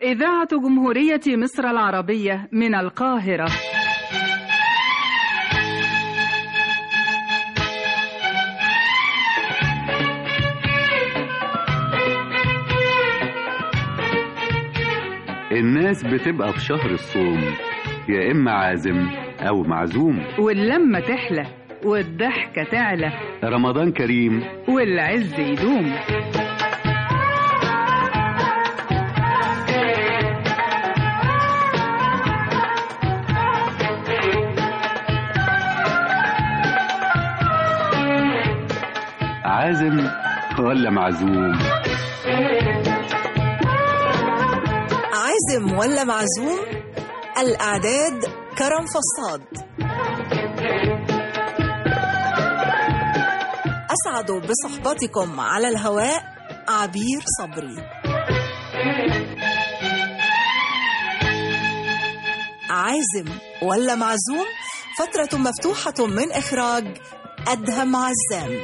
إذاعة جمهورية مصر العربية من القاهرة الناس بتبقى في شهر الصوم يا إما عازم أو معزوم واللمة تحلى والضحكة تعلى رمضان كريم والعز يدوم عازم ولا معزوم عازم ولا معزوم الأعداد كرم فصاد أسعد بصحبتكم على الهواء عبير صبري عازم ولا معزوم فترة مفتوحة من إخراج أدهم عزام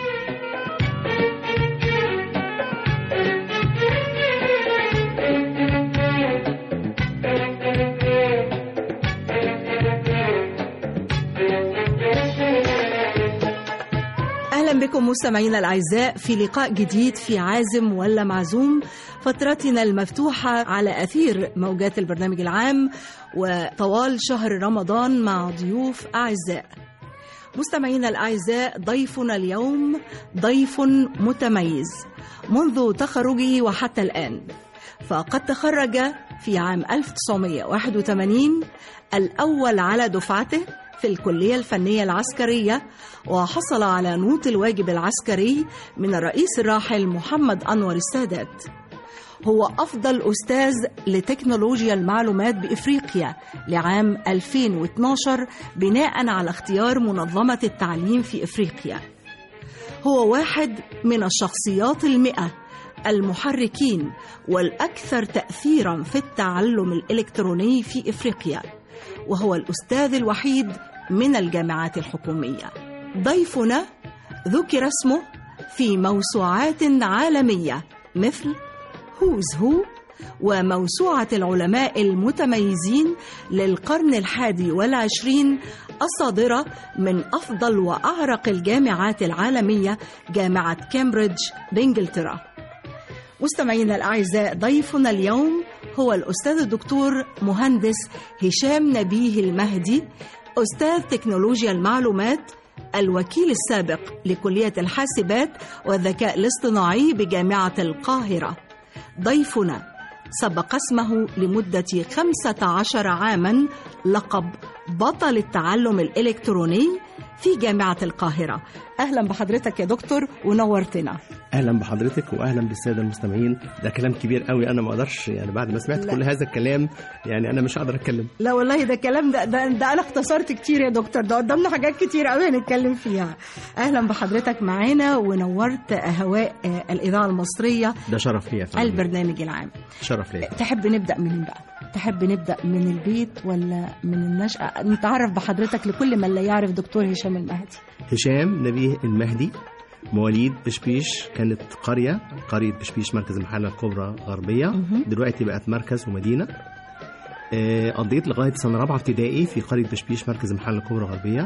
أهلا بكم مستمعينا الأعزاء في لقاء جديد في عازم ولا معزوم فترتنا المفتوحة على أثير موجات البرنامج العام وطوال شهر رمضان مع ضيوف أعزاء مستمعينا الأعزاء ضيفنا اليوم ضيف متميز منذ تخرجه وحتى الآن فقد تخرج في عام 1981 الأول على دفعته في الكلية الفنية العسكرية وحصل على نوط الواجب العسكري من الرئيس الراحل محمد أنور السادات هو أفضل أستاذ لتكنولوجيا المعلومات بإفريقيا لعام 2012 بناء على اختيار منظمة التعليم في إفريقيا هو واحد من الشخصيات المئة المحركين والأكثر تأثيرا في التعلم الإلكتروني في إفريقيا وهو الأستاذ الوحيد من الجامعات الحكومية ضيفنا ذكر اسمه في موسوعات عالمية مثل هوز هو وموسوعة العلماء المتميزين للقرن الحادي والعشرين الصادرة من أفضل وأعرق الجامعات العالمية جامعة كامبريدج بإنجلترا مستمعينا الأعزاء ضيفنا اليوم هو الأستاذ الدكتور مهندس هشام نبيه المهدي أستاذ تكنولوجيا المعلومات الوكيل السابق لكلية الحاسبات والذكاء الاصطناعي بجامعة القاهرة ضيفنا سبق اسمه لمدة 15 عاما لقب بطل التعلم الإلكتروني في جامعة القاهرة أهلا بحضرتك يا دكتور ونورتنا اهلا بحضرتك واهلا بالساده المستمعين ده كلام كبير قوي انا ما اقدرش يعني بعد ما سمعت لا. كل هذا الكلام يعني انا مش هقدر اتكلم لا والله ده كلام ده, ده, ده انا اختصرت كتير يا دكتور ده قدامنا حاجات كتير قوي هنتكلم فيها اهلا بحضرتك معانا ونورت هواء آه، الاذاعه المصريه ده شرف ليا يا فندم. البرنامج العام شرف ليا تحب نبدا منين بقى تحب نبدا من البيت ولا من النشأة نتعرف بحضرتك لكل من لا يعرف دكتور هشام المهدي هشام نبيه المهدي مواليد بشبيش كانت قرية قرية بشبيش مركز المحلة الكبرى غربية مهم. دلوقتي بقت مركز ومدينة آه، قضيت لغاية سنة رابعة ابتدائي في قرية بشبيش مركز المحلة الكبرى غربية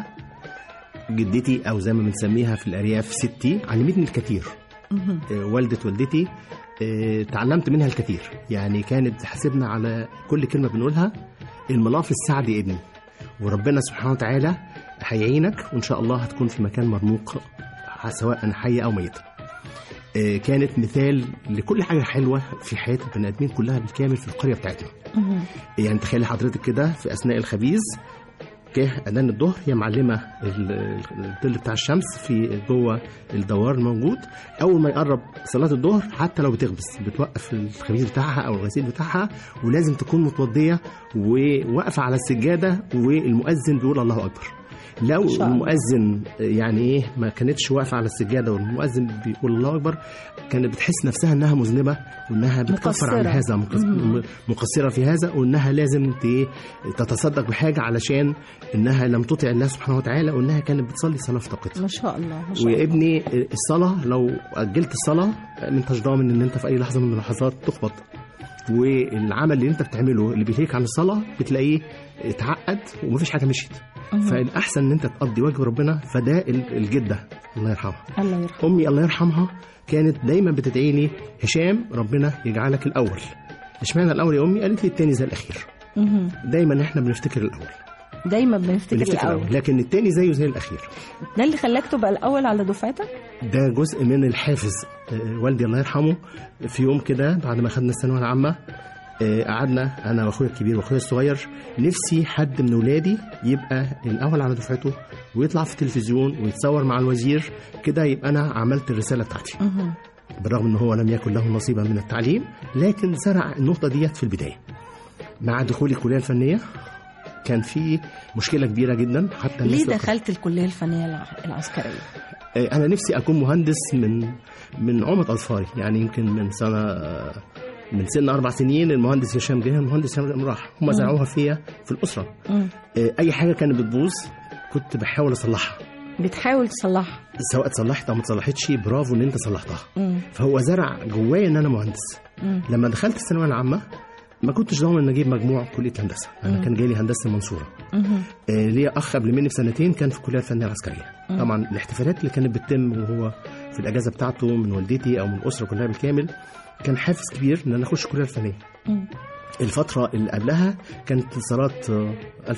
جدتي أو زي ما بنسميها في الأرياف ستي علمتني الكثير مهم. آه، والدة والدتي آه، تعلمت منها الكثير يعني كانت تحاسبنا على كل كلمة بنقولها الملاف السعد ابني وربنا سبحانه وتعالى هيعينك وإن شاء الله هتكون في مكان مرموق سواء حية أو ميتة آه، كانت مثال لكل حاجة حلوة في حياة البني آدمين كلها بالكامل في القرية بتاعتنا مهم. يعني تخيلي حضرتك كده في أثناء الخبيز جه أذان الظهر هي معلمة ال- الظل بتاع الشمس في جوه الدوار الموجود أول ما يقرب صلاة الظهر حتى لو بتخبز بتوقف الخبيز بتاعها أو الغسيل بتاعها ولازم تكون متوضية وواقفة على السجادة والمؤذن بيقول الله أكبر لو شاء الله. المؤذن يعني ايه ما كانتش واقفه على السجاده والمؤذن بيقول الله اكبر كانت بتحس نفسها انها مذنبه وانها بتكفر عن مقصرة. هذا مقص- مم. مقصره في هذا وانها لازم ت- تتصدق بحاجه علشان انها لم تطع الله سبحانه وتعالى وانها كانت بتصلي صلاه في طاقتها ما شاء الله ما شاء ويا الله ابني الصلاه لو اجلت الصلاه ما انتش ضامن ان انت في اي لحظه من اللحظات تخبط والعمل اللي انت بتعمله اللي بيلهيك عن الصلاه بتلاقيه اتعقد ومفيش حاجه مشيت فالاحسن ان انت تقضي واجب ربنا فده ال- الجده الله يرحمها الله يرحمه امي الله يرحمها كانت دايما بتدعي لي هشام ربنا يجعلك الاول اشمعنى الاول يا امي قالت لي التاني زي الاخير مهم. دايما احنا بنفتكر الاول دايما بنفتكر بنفتكر الاول الاول لكن التاني زيه زي الاخير ده اللي خلاك تبقى الاول على دفعتك ده جزء من الحافز آه، والدي الله يرحمه في يوم كده بعد ما خدنا الثانويه العامه آه، قعدنا انا واخويا الكبير واخويا الصغير نفسي حد من ولادي يبقى الاول على دفعته ويطلع في التلفزيون ويتصور مع الوزير كده يبقى انا عملت الرساله بتاعتي مهم. بالرغم ان هو لم يكن له نصيبا من التعليم لكن زرع النقطه ديت في البدايه مع دخولي الكليه الفنيه كان في مشكله كبيره جدا حتى ليه الناس دخلت الكليه الفنيه الع- العسكريه آه، انا نفسي اكون مهندس من من عمر اطفالي يعني يمكن من سنه آه، من سن اربع سنين المهندس هشام جه المهندس هشام راح هم زرعوها فيا في الاسره مم. آه، اي حاجه كانت بتبوظ كنت بحاول اصلحها بتحاول تصلحها سواء اتصلحت او ما اتصلحتش برافو ان انت صلحتها مم. فهو زرع جوايا ان انا مهندس مم. لما دخلت الثانويه العامه ما كنتش ضامن ان اجيب مجموع كليه هندسه انا مم. كان جاي لي هندسه المنصوره مهم. آه، ليا اخ قبل مني بسنتين كان في الكليه الفنيه العسكريه مم. طبعا الاحتفالات اللي كانت بتتم وهو في الاجازه بتاعته من والدتي او من الاسره كلها بالكامل كان حافز كبير ان انا اخش الكليه الفنيه مم. الفترة اللي قبلها كانت انتصارات آه،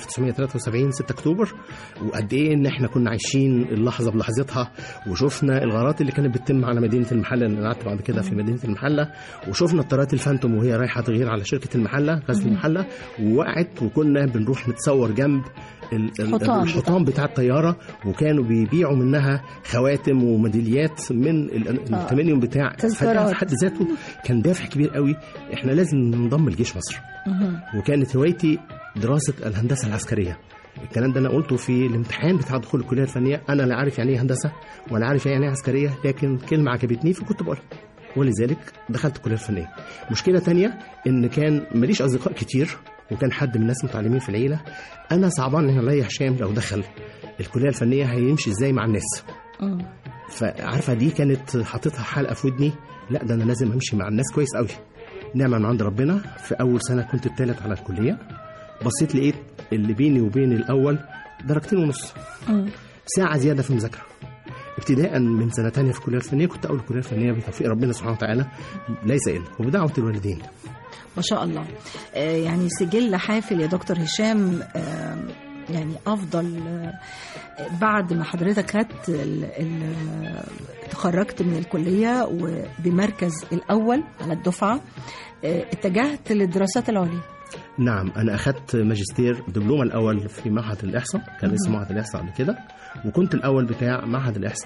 1973 6 أكتوبر وقد إيه إن إحنا كنا عايشين اللحظة بلحظتها وشفنا الغارات اللي كانت بتتم على مدينة المحلة لأن أنا قعدت بعد كده في مدينة المحلة وشفنا الطيارات الفانتوم وهي رايحة تغير على شركة المحلة غزل المحلة ووقعت وكنا بنروح نتصور جنب ال- ال- حطام الحطام بتاع الطيارة وكانوا بيبيعوا منها خواتم وميداليات من ال- آه. التمنيوم بتاع تذكارات. فده في حد ذاته كان دافع كبير قوي احنا لازم ننضم لجيش مصر مهم. وكانت هوايتي دراسة الهندسة العسكرية الكلام ده أنا قلته في الامتحان بتاع دخول الكلية الفنية أنا لا عارف يعني إيه هندسة ولا عارف يعني إيه عسكرية لكن كلمة عجبتني فكنت بقولها ولذلك دخلت الكلية الفنية مشكلة تانية إن كان ماليش أصدقاء كتير وكان حد من الناس متعلمين في العيلة أنا صعبان عليا هشام لو دخل الكلية الفنية هيمشي إزاي مع الناس مم. فعارفه دي كانت حاططها حلقه في ودني لا ده انا لازم امشي مع الناس كويس قوي نعمه من عند ربنا في اول سنه كنت الثالث على الكليه بصيت لقيت اللي بيني وبين الاول درجتين ونص مم. ساعه زياده في المذاكره ابتداء من سنه تانية في الكليه الفنيه كنت اول الكليه الفنيه بتوفيق ربنا سبحانه وتعالى ليس الا وبدعوه الوالدين ما شاء الله آه، يعني سجل حافل يا دكتور هشام آه، يعني افضل آه، بعد ما حضرتك خدت ال- ال- تخرجت من الكليه وبمركز الاول على الدفعه آه، اتجهت للدراسات العليا نعم انا اخذت ماجستير دبلوم الاول في معهد الاحصاء كان اسمه معهد الاحصاء قبل كده وكنت الاول بتاع معهد الاحصاء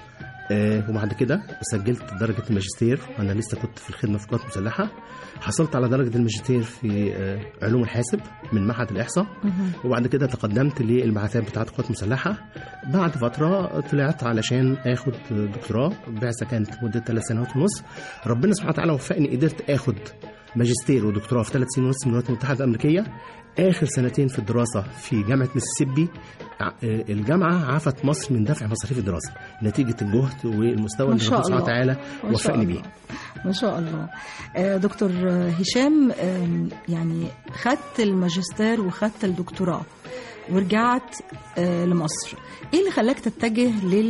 آه وبعد كده سجلت درجة الماجستير وأنا لسه كنت في الخدمة في القوات المسلحة حصلت على درجة الماجستير في آه علوم الحاسب من معهد الإحصاء وبعد كده تقدمت للبعثات بتاعة القوات المسلحة بعد فترة طلعت علشان آخد دكتوراه بعثة كانت مدة ثلاث سنوات ونص ربنا سبحانه وتعالى وفقني قدرت آخد ماجستير ودكتوراه في ثلاث سنين ونص من الولايات المتحدة الأمريكية آخر سنتين في الدراسة في جامعة ميسيسيبي ع- آه، الجامعة عفت مصر من دفع مصاريف الدراسة نتيجة الجهد والمستوى ما اللي شاء ربنا سبحانه الله. وتعالى ما شاء وفقني الله. بيه ما شاء الله آه، دكتور هشام آم، يعني خدت الماجستير وخدت الدكتوراه ورجعت آه، لمصر ايه اللي خلاك تتجه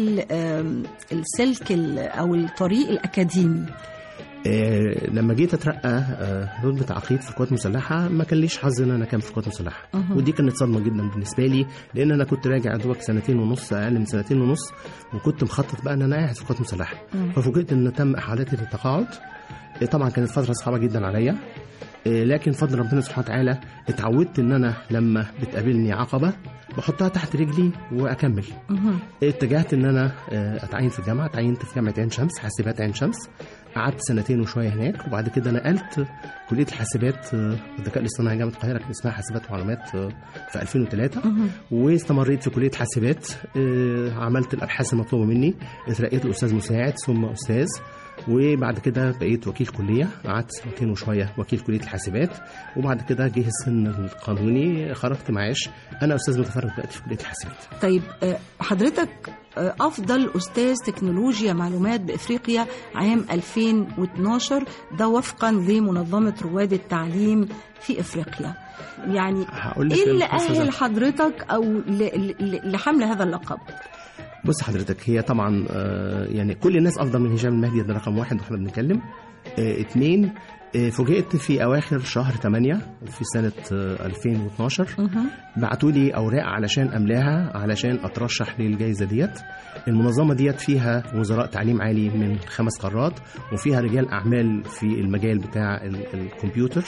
للسلك او الطريق الاكاديمي آه، لما جيت اترقى آه، رتبه عقيد في القوات المسلحه ما كان ليش حظ ان انا كان في القوات المسلحه أها. ودي كانت صدمه جدا بالنسبه لي لان انا كنت راجع يا دوبك سنتين ونص اقل من سنتين ونص وكنت مخطط بقى ان انا قاعد في القوات المسلحه مم. ففوجئت ان تم احالتي للتقاعد آه، طبعا كانت فتره صعبه جدا عليا آه، لكن فضل ربنا سبحانه وتعالى اتعودت ان انا لما بتقابلني عقبه بحطها تحت رجلي واكمل مهم. اتجهت ان انا آه، اتعين في الجامعه اتعينت في جامعه عين شمس حاسبات عين شمس قعدت سنتين وشويه هناك وبعد كده نقلت كليه الحاسبات آه، الذكاء الاصطناعي جامعه القاهره كان اسمها حاسبات ومعلومات آه، في 2003 مهم. واستمريت في كليه حاسبات آه، عملت الابحاث المطلوبه مني اترقيت لاستاذ مساعد ثم استاذ وبعد كده بقيت وكيل كليه قعدت سنتين وشويه وكيل كليه الحاسبات وبعد كده جه السن القانوني خرجت معاش انا استاذ متفرغ دلوقتي في كليه الحاسبات طيب آه، حضرتك آه، أفضل أستاذ تكنولوجيا معلومات بإفريقيا عام 2012 ده وفقا لمنظمة رواد التعليم في إفريقيا يعني هقول لك إيه اللي يا أستاذة. أهل حضرتك أو ل- ل- لحمل هذا اللقب؟ بص حضرتك هي طبعا آه، يعني كل الناس افضل من هشام المهدي ده رقم واحد واحنا بنتكلم آه، اتنين آه، فوجئت في اواخر شهر 8 في سنه آه، 2012 مهم. بعتوا لي اوراق علشان املاها علشان اترشح للجائزه ديت المنظمه ديت فيها وزراء تعليم عالي من خمس قارات وفيها رجال اعمال في المجال بتاع ال- الكمبيوتر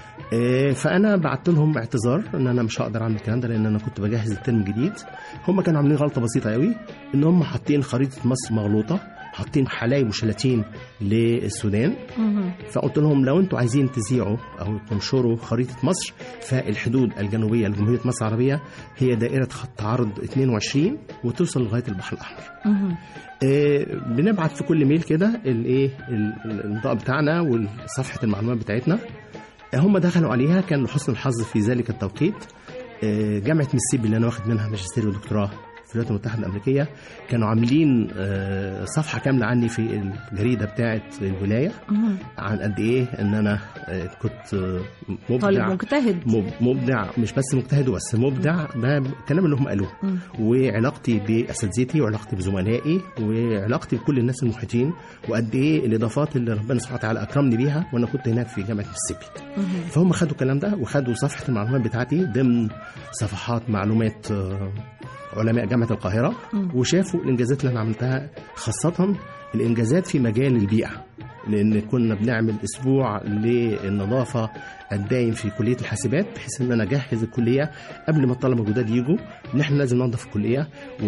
آه، فانا بعت لهم اعتذار ان انا مش هقدر اعمل الكلام ده لان انا كنت بجهز الترم الجديد هم كانوا عاملين غلطه بسيطه قوي ان هم حاطين خريطه مصر مغلوطه حاطين حلايب وشلاتين للسودان مهم. فقلت لهم لو انتوا عايزين تذيعوا او تنشروا خريطه مصر فالحدود الجنوبيه لجمهوريه مصر العربيه هي دائره خط عرض 22 وتوصل لغايه البحر الاحمر. مهم. آه، بنبعت في كل ميل كده الايه ال- ال- النطاق بتاعنا وصفحه المعلومات بتاعتنا آه، هم دخلوا عليها كان لحسن الحظ في ذلك التوقيت آه، جامعه ميسيبي اللي انا واخد منها ماجستير ودكتوراه في الولايات المتحده الامريكيه كانوا عاملين آه، صفحه كامله عني في الجريده بتاعه الولايه مهم. عن قد ايه ان انا آه، كنت آه، طالب مبدع مجتهد مب- مبدع مش بس مجتهد بس مبدع ده الكلام اللي هم قالوه مم. وعلاقتي باساتذتي وعلاقتي بزملائي وعلاقتي بكل الناس المحيطين وقد ايه الاضافات اللي ربنا سبحانه وتعالى اكرمني بيها وانا كنت هناك في جامعه ميسيبي مهم. فهم خدوا الكلام ده وخدوا صفحه المعلومات بتاعتي ضمن صفحات معلومات آه، علماء جامعه القاهره مم. وشافوا الانجازات اللي انا عملتها خاصه الانجازات في مجال البيئه لان كنا بنعمل اسبوع للنظافه الدايم في كليه الحاسبات بحيث ان انا اجهز الكليه قبل ما الطلبه الجداد يجوا ان احنا لازم ننظف الكليه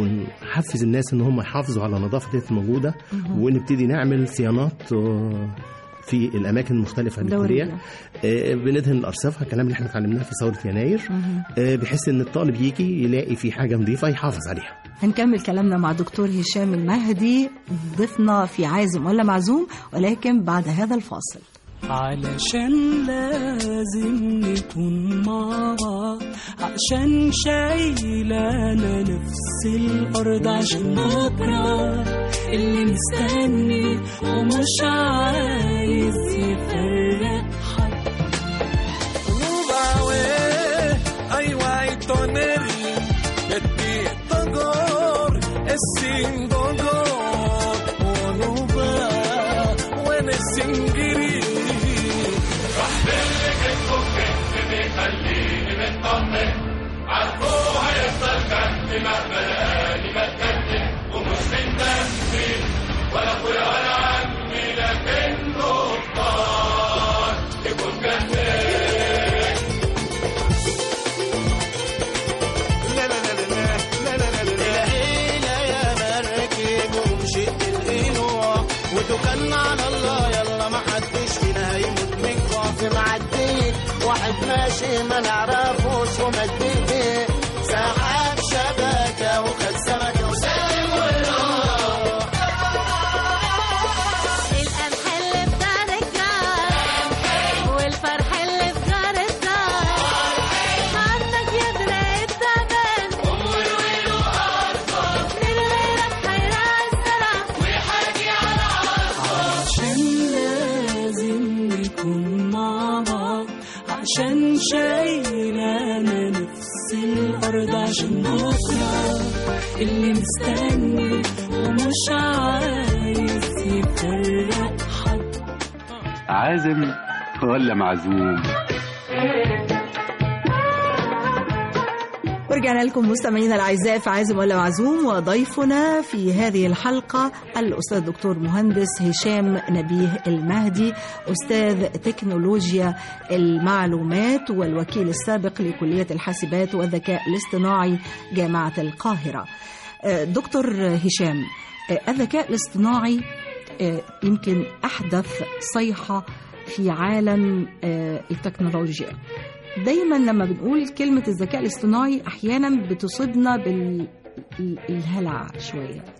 ونحفز الناس ان هم يحافظوا على النظافه ديت الموجوده مهم. ونبتدي نعمل صيانات آه، في الاماكن المختلفه للكليه دورية. آه، بندهن الارصفه الكلام اللي احنا اتعلمناه في ثوره يناير مهم. آه، بحيث ان الطالب يجي يلاقي في حاجه نظيفه يحافظ عليها هنكمل كلامنا مع دكتور هشام المهدي ضيفنا في عازم ولا معزوم ولكن بعد هذا الفاصل علشان لازم نكون مع بعض عشان شايلانا نفس الأرض عشان بكرة اللي مستني ومش عايز يفرق حد العيلة يا مركب ومشيت القنوع وتوكلنا على الله يلا ما حدش فينا هيموت من خوف معدي واحد ماشي ما نعرفوش ومد ايديه سحب شبكة وخد سمكة وسلم والروح القمح اللي في دار الجار والفرح اللي في جار الدار عندك يدري التمن من غيرك هيرعى الزرع عشان لازم نكون مع بعض عشان شايلانا نفس الأرض عشان بكرة اللي مستني ومش عايز يفرق حد عازم ولا معزوم ورجعنا لكم مستمعينا الاعزاء في عازم ولا معزوم وضيفنا في هذه الحلقه الاستاذ الدكتور مهندس هشام نبيه المهدي استاذ تكنولوجيا المعلومات والوكيل السابق لكليه الحاسبات والذكاء الاصطناعي جامعه القاهره. آه، دكتور هشام آه، الذكاء الاصطناعي آه، يمكن احدث صيحه في عالم آه، التكنولوجيا. دايما لما بنقول كلمة الذكاء الاصطناعي أحيانا بتصيبنا بالهلع شوية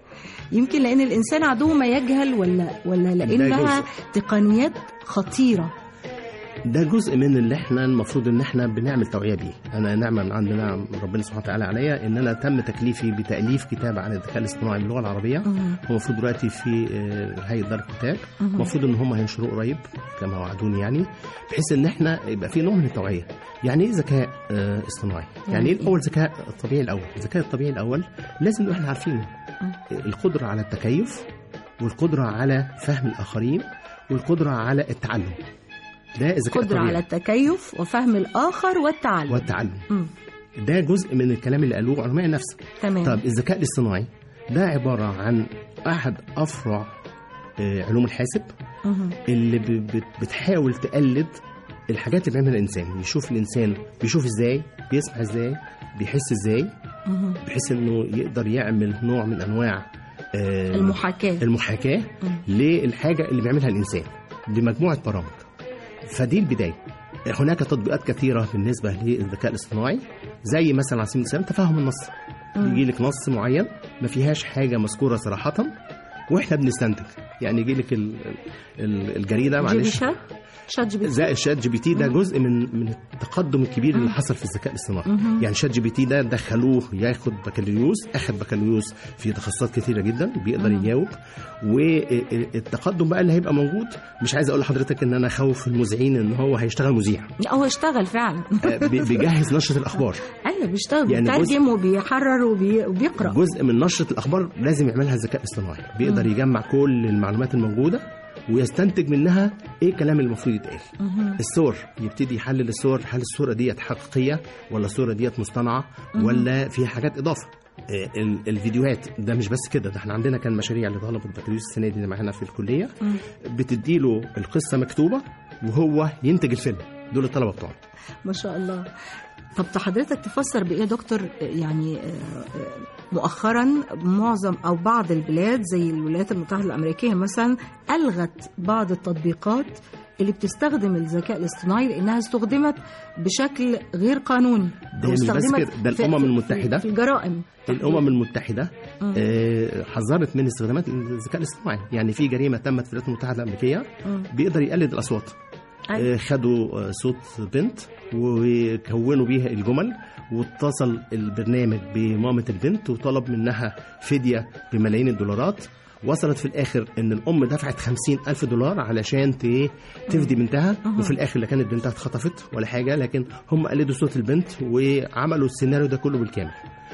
يمكن لان الانسان عدو ما يجهل ولا ولا لانها جزء. تقنيات خطيره ده جزء من اللي احنا المفروض ان احنا بنعمل توعيه بيه انا نعمه من عند نعم ربنا سبحانه وتعالى عليا ان انا تم تكليفي بتاليف كتاب عن الذكاء الاصطناعي باللغه العربيه مهم. هو المفروض دلوقتي في آه، هيئه دار الكتاب مهم. المفروض ان هم هينشروه قريب كما وعدوني يعني بحيث ان احنا يبقى في نوع من التوعيه يعني ايه ذكاء آه، اصطناعي يعني يعني ايه إيه؟ الاول ذكاء الطبيعي الاول الذكاء الطبيعي الاول لازم نبقى احنا عارفينه القدره على التكيف والقدره على فهم الاخرين والقدره على التعلم ده الذكاء قدره على الطبيعي التكيف وفهم الاخر والتعلم والتعلم مم. ده جزء من الكلام اللي قالوه علماء النفس تمام طب الذكاء الاصطناعي ده عباره عن احد افرع آه، علوم الحاسب مهم. اللي ب- بت- بتحاول تقلد الحاجات اللي بيعملها الانسان يشوف الانسان بيشوف ازاي بيسمع ازاي بيحس ازاي مهم. بحيث انه يقدر يعمل نوع من انواع آه، المحاكاه المحاكاه مم. للحاجه اللي بيعملها الانسان بمجموعه برامج فدي البدايه هناك تطبيقات كثيره بالنسبه للذكاء الاصطناعي زي مثلا على سبيل المثال تفهم النص مم. يجي لك نص معين ما فيهاش حاجه مذكوره صراحه واحنا بنستنتج يعني يجي لك ال- ال- الجريده جي بي معلش شات شات جي بي تي زي الشات جي بي تي ده جزء من من التقدم الكبير اللي حصل في الذكاء الاصطناعي مهم. يعني شات جي بي تي ده دخلوه ياخد بكالوريوس اخد بكالوريوس في تخصصات كثيره جدا بيقدر مم. يجاوب والتقدم بقى اللي هيبقى موجود مش عايز اقول لحضرتك ان انا اخوف المذيعين ان هو هيشتغل مذيع لا هو اشتغل فعلا آه، بي- بيجهز نشره الاخبار ايوه بيشتغل يعني جزء- بيترجم وبيحرر وبي... وبيقرا جزء من نشره الاخبار لازم يعملها الذكاء الاصطناعي بيقدر يجمع كل المعلومات الموجوده ويستنتج منها ايه الكلام اللي المفروض يتقال مهم. الصور يبتدي يحلل الصور هل الصوره ديت حقيقيه ولا الصوره ديت مصطنعه ولا في حاجات اضافه آه، ال- الفيديوهات ده مش بس كده ده احنا عندنا كان مشاريع لطلبه البكالوريوس السنه دي اللي معانا في الكليه مم. بتديله القصه مكتوبه وهو ينتج الفيلم دول الطلبه بتوعنا ما شاء الله طب حضرتك تفسر بايه يا دكتور يعني آه، آه، مؤخرا معظم او بعض البلاد زي الولايات المتحده الامريكيه مثلا الغت بعض التطبيقات اللي بتستخدم الذكاء الاصطناعي لانها استخدمت بشكل غير قانوني ده مش بس واستخدمت كده، ده في- الأمم في- المتحدة. في الجرائم الامم المتحده مم. آه، حذرت من استخدامات الذكاء الاصطناعي يعني في جريمه تمت في الولايات المتحده الامريكيه مم. بيقدر يقلد الاصوات أيوة. آه، خدوا آه، صوت بنت وكونوا بيها الجمل واتصل البرنامج بمامة البنت وطلب منها فدية بملايين الدولارات وصلت في الآخر إن الأم دفعت خمسين ألف دولار علشان ت- تفدي بنتها وفي الآخر لا كانت بنتها اتخطفت ولا حاجة لكن هم قلدوا صوت البنت وعملوا السيناريو ده كله بالكامل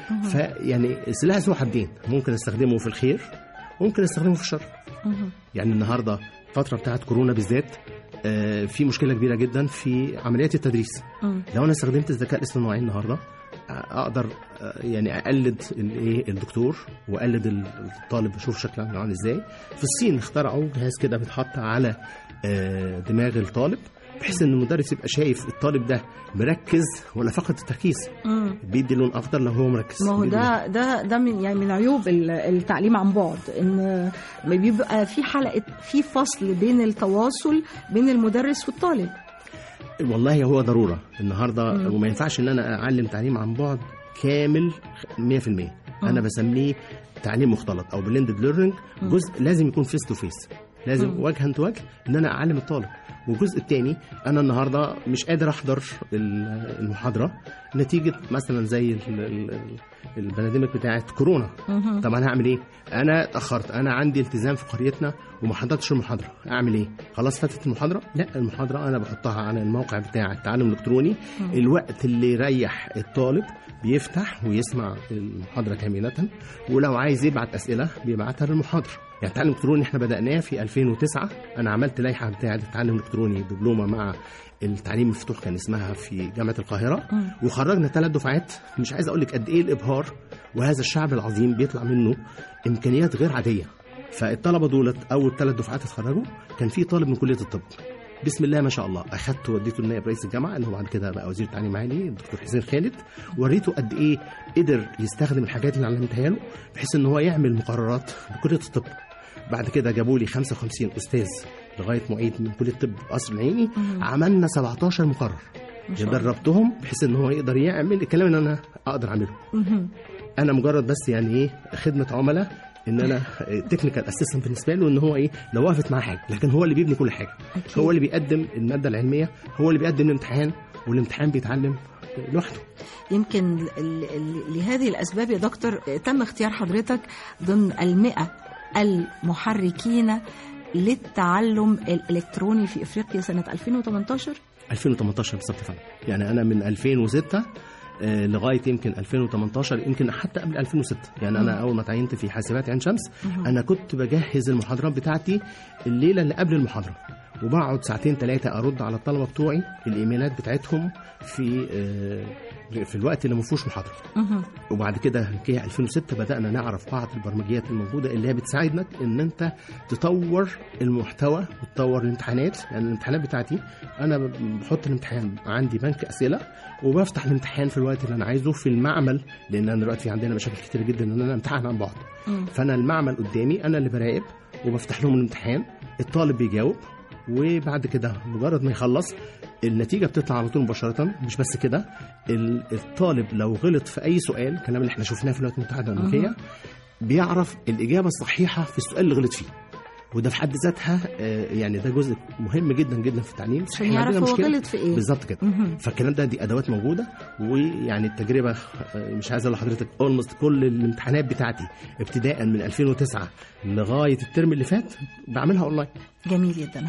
فيعني سلاح ذو حدين ممكن استخدمه في الخير وممكن استخدمه في الشر مهم. يعني النهارده الفتره بتاعت كورونا بالذات آه، في مشكله كبيره جدا في عمليات التدريس مم. لو انا استخدمت الذكاء الاصطناعي النهارده آه، اقدر آه، يعني اقلد الايه الدكتور واقلد الطالب اشوف شكله عامل ازاي في الصين اخترعوا جهاز كده بيتحط على آه، دماغ الطالب بحيث ان المدرس يبقى شايف الطالب ده مركز ولا فقد التركيز مم. بيدي لون اخضر لو هو مركز ما هو بيدي لون- ده ده ده من يعني من عيوب ال- التعليم عن بعد ان ما بيبقى في حلقه في فصل بين التواصل بين المدرس والطالب والله هو ضروره النهارده مم. وما ينفعش ان انا اعلم تعليم عن بعد كامل 100% انا بسميه تعليم مختلط او بلندد ليرنينج جزء لازم يكون فيس تو فيس لازم مم. وجها تو وجه ان انا اعلم الطالب والجزء الثاني انا النهارده مش قادر احضر ال- المحاضره نتيجه مثلا زي ال- ال- ال- البنادمك بتاعت كورونا مهم. طب انا هعمل ايه انا اتاخرت انا عندي التزام في قريتنا وما حضرتش المحاضره اعمل ايه خلاص فاتت المحاضره لا المحاضره انا بحطها على الموقع بتاع التعلم الالكتروني الوقت اللي يريح الطالب بيفتح ويسمع المحاضره كامله ولو عايز يبعت اسئله بيبعتها للمحاضره يعني التعلم الالكتروني احنا بداناه في 2009 انا عملت لائحه بتاعه التعلم الالكتروني دبلومه مع التعليم المفتوح كان اسمها في جامعه القاهره مم. وخرجنا ثلاث دفعات مش عايز اقول لك قد ايه الابهار وهذا الشعب العظيم بيطلع منه امكانيات غير عاديه فالطلبه دولت اول ثلاث دفعات اتخرجوا كان في طالب من كليه الطب بسم الله ما شاء الله اخدته وديته لنائب رئيس الجامعه اللي هو بعد كده بقى وزير التعليم العالي الدكتور حسين خالد وريته قد ايه قدر يستخدم الحاجات اللي علمتها له بحيث ان هو يعمل مقررات بكليه الطب بعد كده جابوا لي 55 استاذ لغايه معيد من كليه الطب قصر العيني مم. عملنا 17 مقرر ما شاء الله. دربتهم بحيث ان هو يقدر يعمل الكلام اللي انا اقدر اعمله مهم. انا مجرد بس يعني ايه خدمه عملاء ان انا تكنيكال اسيستنت بالنسبه له ان هو ايه لو وقفت معاه حاجه لكن هو اللي بيبني كل حاجه أكيد. هو اللي بيقدم الماده العلميه هو اللي بيقدم الامتحان والامتحان بيتعلم لوحده يمكن ل- ل- لهذه الأسباب يا دكتور تم اختيار حضرتك ضمن المئة المحركين للتعلم الإلكتروني في إفريقيا سنة 2018 2018 بالظبط فعلا يعني انا من 2006 آه، لغايه يمكن 2018 يمكن حتى قبل 2006 يعني انا اول ما تعينت في حاسبات عين شمس انا كنت بجهز المحاضرات بتاعتي الليله اللي قبل المحاضره وبقعد ساعتين ثلاثه ارد على الطلبه بتوعي الايميلات بتاعتهم في آه، في الوقت اللي ما فيهوش محاضره مهم. وبعد كده كده 2006 بدأنا نعرف بعض البرمجيات الموجودة اللي هي بتساعدك ان انت تطور المحتوى وتطور الامتحانات يعني الامتحانات بتاعتي انا بحط الامتحان عندي بنك اسئله وبفتح الامتحان في الوقت اللي انا عايزه في المعمل لان انا دلوقتي عندنا مشاكل كتير جدا ان انا امتحن عن بعد مم. فانا المعمل قدامي انا اللي براقب وبفتح لهم الامتحان الطالب بيجاوب وبعد كده مجرد ما يخلص النتيجه بتطلع على طول مباشره مش بس كده ال- الطالب لو غلط في اي سؤال الكلام اللي احنا شفناه في الولايات المتحده الامريكيه بيعرف الاجابه الصحيحه في السؤال اللي غلط فيه وده في حد ذاتها آه، يعني ده جزء مهم جدا جدا في التعليم عشان إحنا يعرف عندنا هو مشكلة. غلط في إيه بالظبط كده مهم. فالكلام ده دي ادوات موجوده ويعني التجربه آه، مش عايز اقول لحضرتك اولموست كل الامتحانات بتاعتي ابتداء من 2009 لغايه الترم اللي فات بعملها اونلاين جميل جدا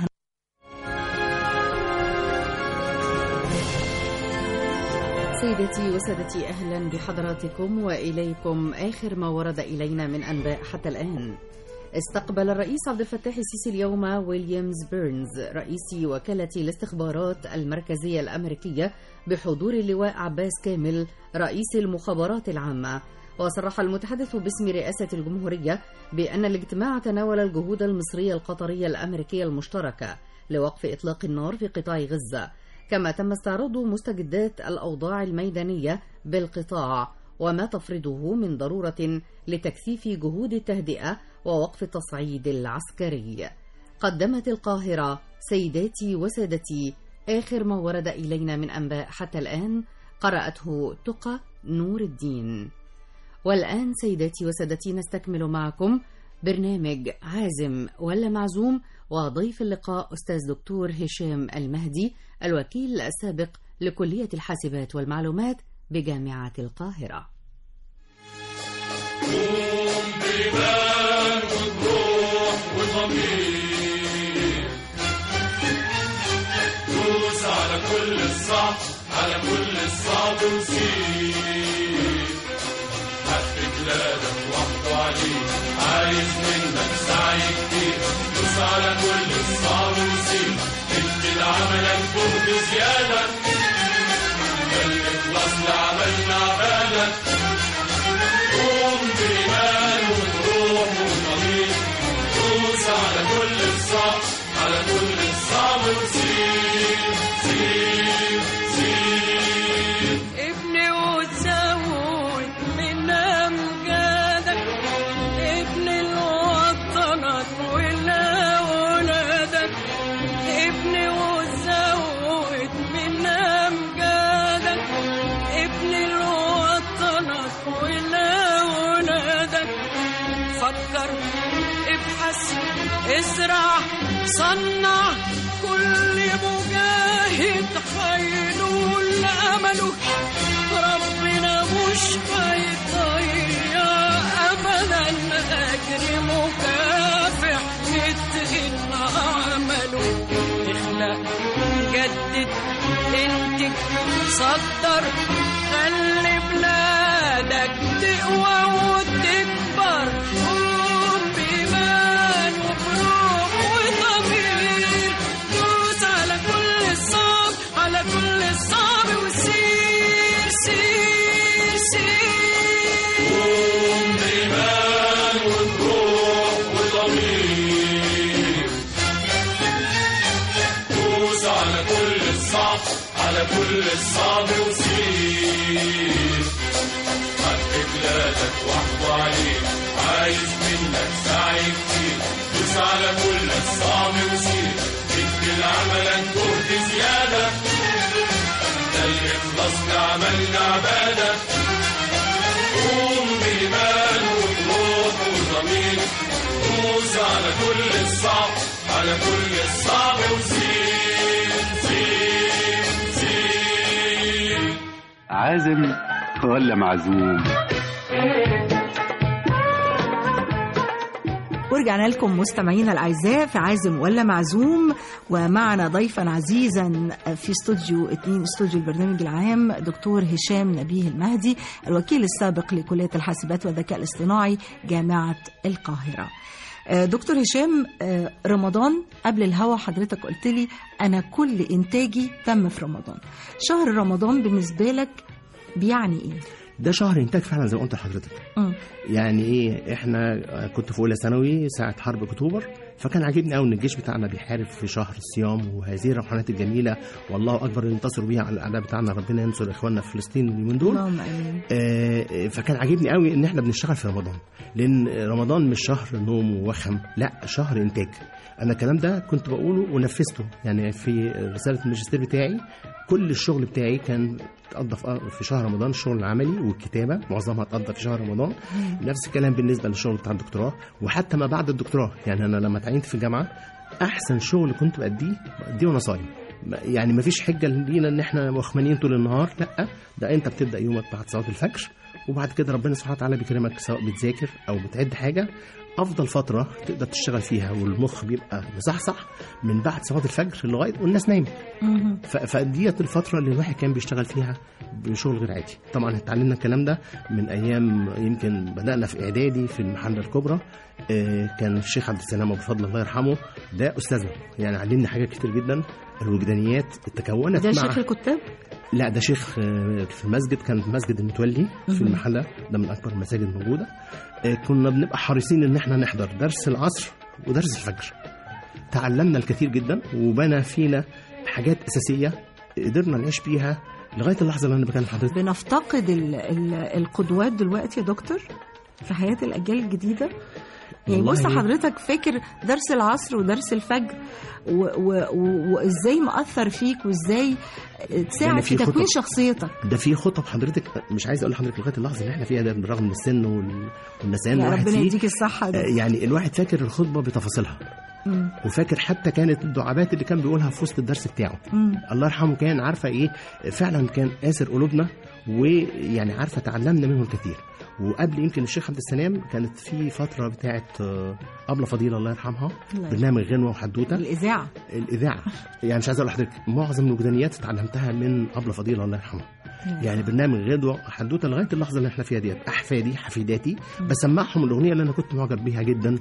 سيدتي وسادتي اهلا بحضراتكم واليكم اخر ما ورد الينا من انباء حتى الان. استقبل الرئيس عبد الفتاح السيسي اليوم ويليامز بيرنز رئيس وكالة الاستخبارات المركزية الأمريكية بحضور اللواء عباس كامل رئيس المخابرات العامة وصرح المتحدث باسم رئاسة الجمهورية بأن الاجتماع تناول الجهود المصرية القطرية الأمريكية المشتركة لوقف إطلاق النار في قطاع غزة كما تم استعراض مستجدات الأوضاع الميدانية بالقطاع وما تفرضه من ضرورة لتكثيف جهود التهدئة ووقف التصعيد العسكري. قدمت القاهرة سيداتي وسادتي آخر ما ورد إلينا من أنباء حتى الآن قرأته تقى نور الدين. والآن سيداتي وسادتي نستكمل معكم برنامج عازم ولا معزوم وضيف اللقاء أستاذ دكتور هشام المهدي الوكيل السابق لكلية الحاسبات والمعلومات بجامعة القاهرة. دوس على كل الصعب على كل الصعب وسيب حق بلادك وحده عليك عايز منك سعي كتير دوس على كل الصعب وسيب ادي لعملك جهد زيادة خلي خلاص لعملنا عبادك قوم بإيمان وبروح وضمير دوس على كل الصعب على كل الصعب وسيب سيب سيب ابني وتزود من امجادك ابني لوطنك ولأولادك ابني وتزود من امجادك ابني لوطنك ولأولادك فكر ابحث ازرع صنع كل مجاهد هينول امله ربنا مش هيضيع ابدا اجر مكافح يتقن عمله اخلق جدد انتج صدر خلي بلادك تقوى وتكبر قوم بإيمان وبروح وضمير دوس على كل الصعب على كل الصعب وسير سير سير قوم بإيمان وبروح وضمير دوس على كل الصعب على كل الصعب وسير حق بلادك وحده عليك عايز منك سعي كتير دوس على كل الصعب وسير ادي لعملك جهد زيادة ده الإخلاص لعملنا عبادة قوم بإيمان وبروح وضمير عازم ولا معزوم ورجعنا لكم مستمعينا الاعزاء في عازم ولا معزوم ومعنا ضيفا عزيزا في استوديو اثنين استوديو البرنامج العام دكتور هشام نبيه المهدي الوكيل السابق لكليه الحاسبات والذكاء الاصطناعي جامعه القاهره. آه، دكتور هشام آه، رمضان قبل الهوا حضرتك قلت لي انا كل انتاجي تم في رمضان. شهر رمضان بالنسبه لك بيعني ايه؟ ده شهر انتاج فعلا زي ما قلت لحضرتك مم. يعني ايه احنا كنت في اولى ثانوي ساعه حرب اكتوبر فكان عاجبني قوي ان الجيش بتاعنا بيحارب في شهر الصيام وهذه الروحانيات الجميله والله اكبر ينتصر بيها على الاعداء بتاعنا ربنا ينصر اخواننا في فلسطين اليومين دول اللهم امين. آه، فكان عاجبني قوي ان احنا بنشتغل في رمضان لان رمضان مش شهر نوم ووخم لا شهر انتاج انا الكلام ده كنت بقوله ونفذته يعني في رساله الماجستير بتاعي كل الشغل بتاعي كان اتقضى في في شهر رمضان الشغل العملي والكتابه معظمها اتقضى في شهر رمضان نفس الكلام بالنسبه للشغل بتاع الدكتوراه وحتى ما بعد الدكتوراه يعني انا لما تعينت في الجامعه احسن شغل كنت باديه باديه وانا صايم ما- يعني ما فيش حجه لينا ان احنا مخمنين طول النهار لا ده انت بتبدا يومك بعد صلاه الفجر وبعد كده ربنا سبحانه وتعالى بيكرمك سواء بتذاكر او بتعد حاجه افضل فتره تقدر تشتغل فيها والمخ بيبقى مصحصح من بعد صلاه الفجر لغايه والناس نايمه مهم. ف- فديت الفتره اللي الواحد كان بيشتغل فيها بشغل غير عادي طبعا اتعلمنا الكلام ده من ايام يمكن بدانا في اعدادي في المحله الكبرى آه، كان الشيخ عبد السلام ابو فضل الله يرحمه ده استاذنا يعني علمني حاجات كتير جدا الوجدانيات تكونت ده مع شيخ الكتاب؟ لا ده شيخ آه، في المسجد كان في مسجد المتولي في مهم. المحله ده من اكبر المساجد الموجوده آه، كنا بنبقى حريصين ان احنا نحضر درس العصر ودرس الفجر تعلمنا الكثير جدا وبنى فينا حاجات اساسيه قدرنا نعيش بيها لغايه اللحظه اللي انا بكلم حضرتك بنفتقد ال ال القدوات دلوقتي يا دكتور في حياة الأجيال الجديدة يعني والله بص حضرتك فاكر درس العصر ودرس الفجر و- و- و- وازاي مأثر فيك وازاي تساعد يعني في في تكوين خطط. شخصيتك ده في خطب حضرتك مش عايز اقول لحضرتك لغايه اللحظه اللي احنا فيها ده بالرغم من السن وال- والنسيان يا الواحد ربنا فيه يديك الصحة آه، ده يعني الواحد فاكر الخطبه بتفاصيلها مم. وفاكر حتى كانت الدعابات اللي كان بيقولها في وسط الدرس بتاعه مم. الله يرحمه كان عارفه ايه فعلا كان قاسر قلوبنا ويعني عارفه تعلمنا منه الكثير وقبل يمكن الشيخ عبد السلام كانت في فتره بتاعت آه، ابله فضيله الله يرحمها الله برنامج غنوه وحدوته الإذاعة الاذاعه يعني مش عايز اقول لحضرتك معظم الوجدانيات اتعلمتها من ابله فضيله الله يرحمها يعني برنامج غدوه حدوته لغايه اللحظه اللي احنا فيها ديت احفادي حفيداتي بسمعهم الاغنيه اللي انا كنت معجب بيها جدا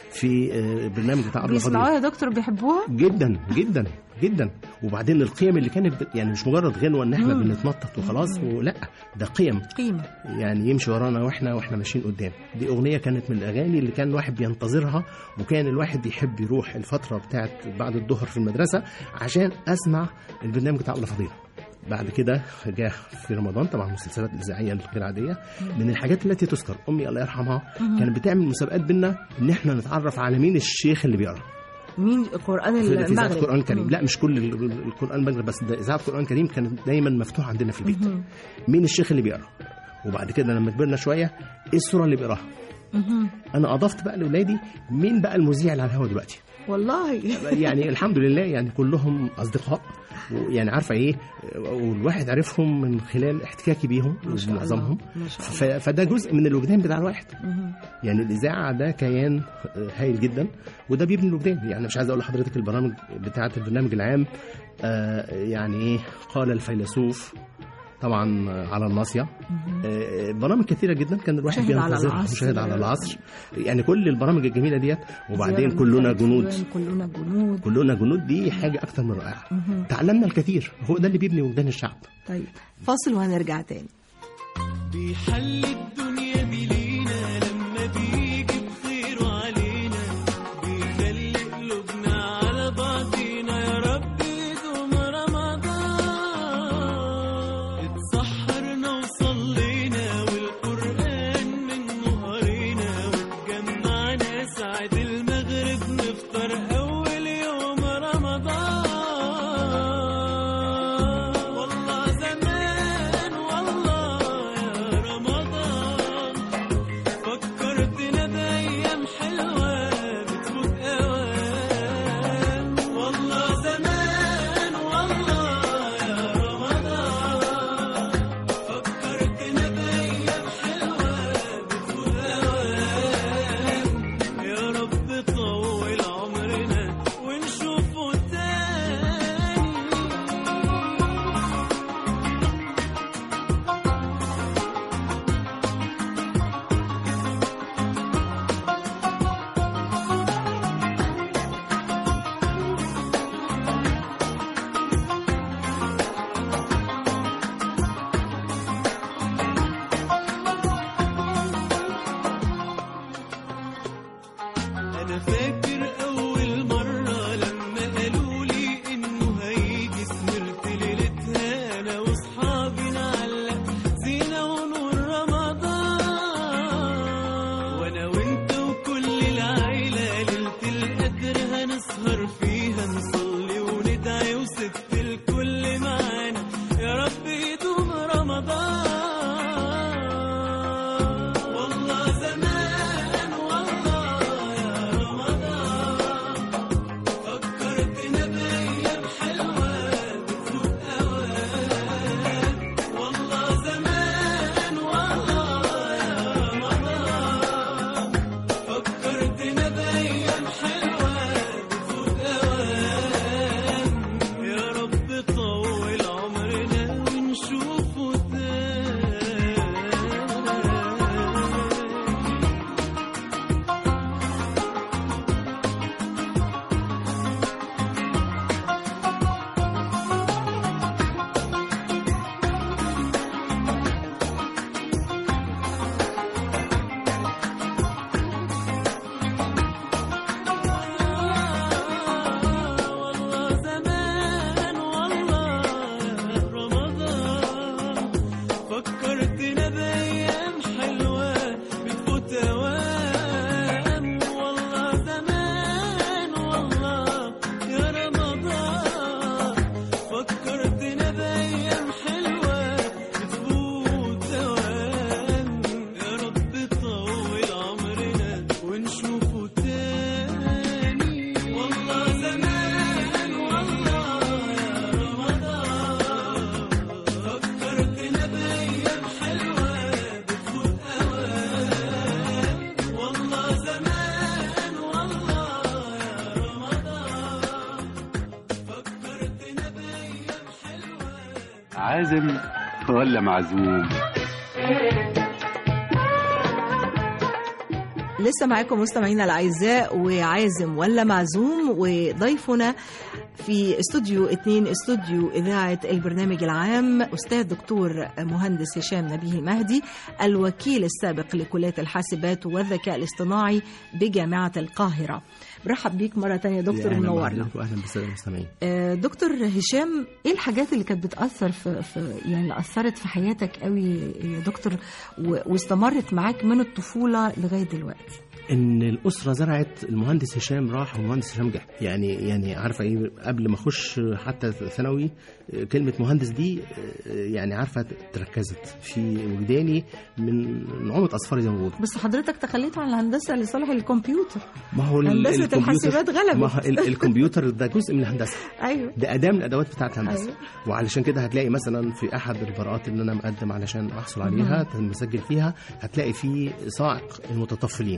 في آه، برنامج بتاع ابله فضيله بيسمعوها يا دكتور بيحبوها جدا جدا جدا وبعدين القيم اللي كانت بت- يعني مش مجرد غنوه ان احنا مم. بنتنطط وخلاص ولا ده قيم قيمة يعني يمشي ورانا واحنا واحنا ماشيين قدام دي اغنيه كانت من الاغاني اللي كان الواحد بينتظرها وكان الواحد بيحب يروح الفتره بتاعت بعد الظهر في المدرسه عشان اسمع البرنامج بتاع ابله فضيله بعد كده جاء في رمضان طبعا المسلسلات الاذاعيه الغير عاديه من الحاجات التي تذكر امي الله يرحمها مم. كانت بتعمل مسابقات بينا ان احنا نتعرف على مين الشيخ اللي بيقرا مين القرآن في في اذاعه المغرب القران الكريم مم. لا مش كل ال- ال- القران المغرب بس ده اذاعه القران الكريم كانت دايما مفتوحه عندنا في البيت مهم. مين الشيخ اللي بيقرا وبعد كده لما كبرنا شويه ايه السوره اللي بيقراها مهم. انا اضفت بقى لاولادي مين بقى المذيع اللي على الهوا دلوقتي والله يعني الحمد لله يعني كلهم اصدقاء ويعني عارفه ايه والواحد عرفهم من خلال احتكاكي بيهم ما شاء الله. ومعظمهم ما شاء ف- فده جزء من الوجدان بتاع الواحد مهم. يعني الاذاعه ده كيان آه، هايل جدا وده بيبني الوجدان يعني مش عايز اقول لحضرتك البرامج بتاعه البرنامج العام آه، يعني ايه قال الفيلسوف طبعا آه، على الناصيه آه، برامج كثيره جدا كان الواحد شاهد على بينتظرها العصر. وشاهد على العصر يعني كل البرامج الجميله ديت وبعدين زيارة كلنا الملك جنود فلان، كلنا جنود كلنا جنود دي حاجه اكثر من رائعه مهم. تعلمنا الكثير هو ده اللي بيبني وجدان الشعب طيب فاصل وهنرجع تاني بيحل الدنيا بلينا لما بيجي بخيره علينا بيخلي قلوبنا على بعضينا يا رب يدوم رمضان اتسحرنا وصلينا والقرآن منه قرينا واتجمعنا ساعة المغرب نفطر أول يوم رمضان والله زمان والله يا رمضان عازم ولا معزوم لسه معاكم مستمعينا الاعزاء وعازم ولا معزوم وضيفنا في استوديو اتنين استوديو اذاعه البرنامج العام استاذ دكتور مهندس هشام نبيه المهدي الوكيل السابق لكليه الحاسبات والذكاء الاصطناعي بجامعه القاهره برحب بيك مره تانية يا دكتور أهلاً منورنا بحضرتك واهلا بالساده المستمعين آه، دكتور هشام ايه الحاجات اللي كانت بتاثر في, في يعني اللي اثرت في حياتك قوي يا دكتور و- واستمرت معاك من الطفوله لغايه دلوقتي ان الاسره زرعت المهندس هشام راح والمهندس هشام جه يعني يعني عارفه ايه قبل ما اخش حتى ثانوي كلمه مهندس دي يعني عارفه تركزت في وجداني من نعومه اصفاري زي ما بيقولوا بس حضرتك تخليت عن الهندسه لصالح الكمبيوتر ما هو ال- هندسة الكمبيوتر- الحاسبات غلبت. ما هو ال- الكمبيوتر ده جزء من الهندسه ايوه ده اداه من الادوات بتاعه الهندسه أيوة. وعلشان كده هتلاقي مثلا في احد البراءات اللي انا مقدم علشان احصل عليها مسجل فيها هتلاقي في صاعق المتطفلين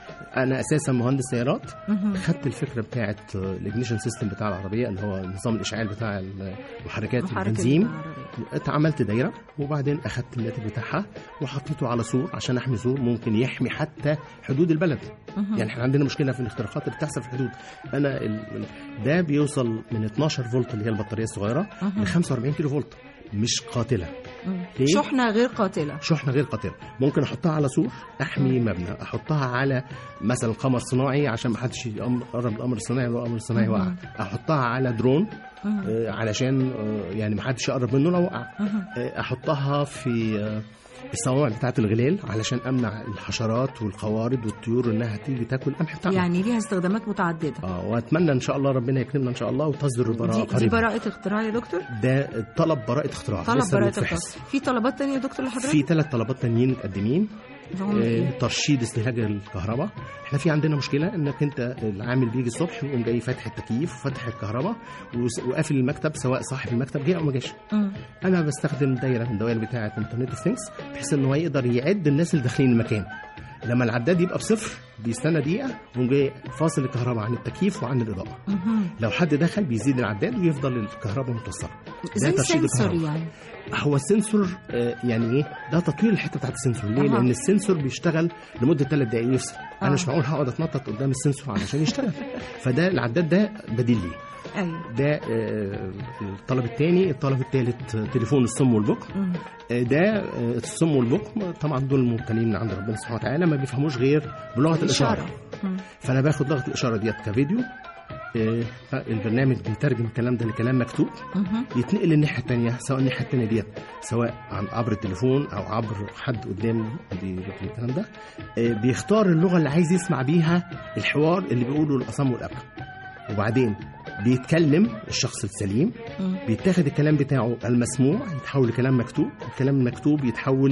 انا اساسا مهندس سيارات مهم. خدت الفكره بتاعه الاجنيشن سيستم بتاع العربيه اللي هو نظام الاشعال بتاع محركات محرك البنزين العربية. اتعملت دايره وبعدين اخدت الناتج بتاعها وحطيته على سور عشان احمي سور ممكن يحمي حتى حدود البلد مهم. يعني احنا عندنا مشكله في الاختراقات اللي بتحصل في الحدود انا ال- ده بيوصل من 12 فولت اللي هي البطاريه الصغيره مهم. ل 45 كيلو فولت مش قاتله مم. ليه؟ شحنه غير قاتله شحنه غير قاتله ممكن احطها على سور احمي مبنى احطها على مثلا قمر صناعي عشان ما حدش يقرب القمر الصناعي لو القمر الصناعي مهم. وقع احطها على درون مم. آه، علشان آه، يعني ما حدش يقرب منه لو وقع مهم. آه، احطها في آه، الصوامع بتاعه الغلال علشان امنع الحشرات والقوارض والطيور انها تيجي تاكل القمح بتاعنا يعني ليها استخدامات متعدده اه واتمنى ان شاء الله ربنا يكرمنا ان شاء الله وتصدر البراءه دي, دي قريبا براءه اختراع يا دكتور ده طلب براءه اختراع طلب لسه براءه بيتفحص. اختراع في طلبات تانية يا دكتور لحضرتك في ثلاث طلبات تانيين متقدمين اللي هم إيه؟ آه، ترشيد استهلاك الكهرباء احنا في عندنا مشكله انك انت العامل بيجي الصبح ويقوم جاي فاتح التكييف وفاتح الكهرباء وس- وقافل المكتب سواء صاحب المكتب جه او ما جاش مم. انا بستخدم دايره من الدوائر بتاعه انترنت اوف ثينكس بحيث ان هو يقدر يعد الناس اللي داخلين المكان لما العداد يبقى بصفر بيستنى دقيقه ويقوم جاي فاصل الكهرباء عن التكييف وعن الاضاءه مهم. لو حد دخل بيزيد العداد ويفضل الكهرباء متوصله زي ترشيد سنسور الكهرباء. يعني هو السنسور آه، يعني ايه ده تطوير الحته بتاعت السنسور ليه أها. لان السنسور بيشتغل لمده ثلاث دقائق يفصل آه. انا مش معقول هقعد اتنطط قدام السنسور علشان يشتغل فده العداد ده بديل ليه ايوه ده آه، الطلب الثاني الطلب الثالث تليفون الصم والبكم مم. آه، ده آه، الصم والبكم طبعا دول مبتلين من عند ربنا سبحانه وتعالى ما بيفهموش غير بلغه الاشاره مم. فانا باخد لغه الاشاره ديت كفيديو آه، البرنامج بيترجم الكلام ده لكلام مكتوب مهم. يتنقل للناحيه الثانيه سواء الناحيه الثانيه ديت سواء عن عبر التليفون او عبر حد قدام بيروح الكلام ده آه، بيختار اللغه اللي عايز يسمع بيها الحوار اللي بيقوله الاصم والابكم وبعدين بيتكلم الشخص السليم مم. بيتاخد الكلام بتاعه المسموع يتحول لكلام مكتوب الكلام المكتوب يتحول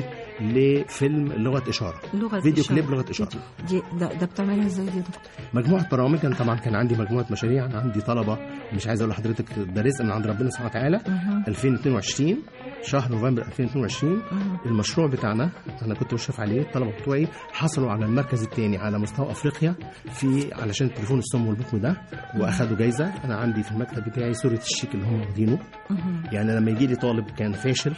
لفيلم لغه اشاره لغه فيديو إشارة. كليب لغه اشاره دي ده, ده بتعملها ازاي دي يا دكتور مجموعه برامج انا طبعا كان عندي مجموعه مشاريع انا عندي طلبه مش عايز اقول لحضرتك ده رزق من عند ربنا سبحانه وتعالى مهم. 2022 شهر نوفمبر 2022 مهم. المشروع بتاعنا انا كنت بشرف عليه الطلبه بتوعي حصلوا على المركز الثاني على مستوى افريقيا في علشان التليفون الصم والبكم ده واخدوا جايزه انا عندي في المكتب بتاعي صوره الشيك اللي هم واخدينه مهم. يعني لما يجي لي طالب كان فاشل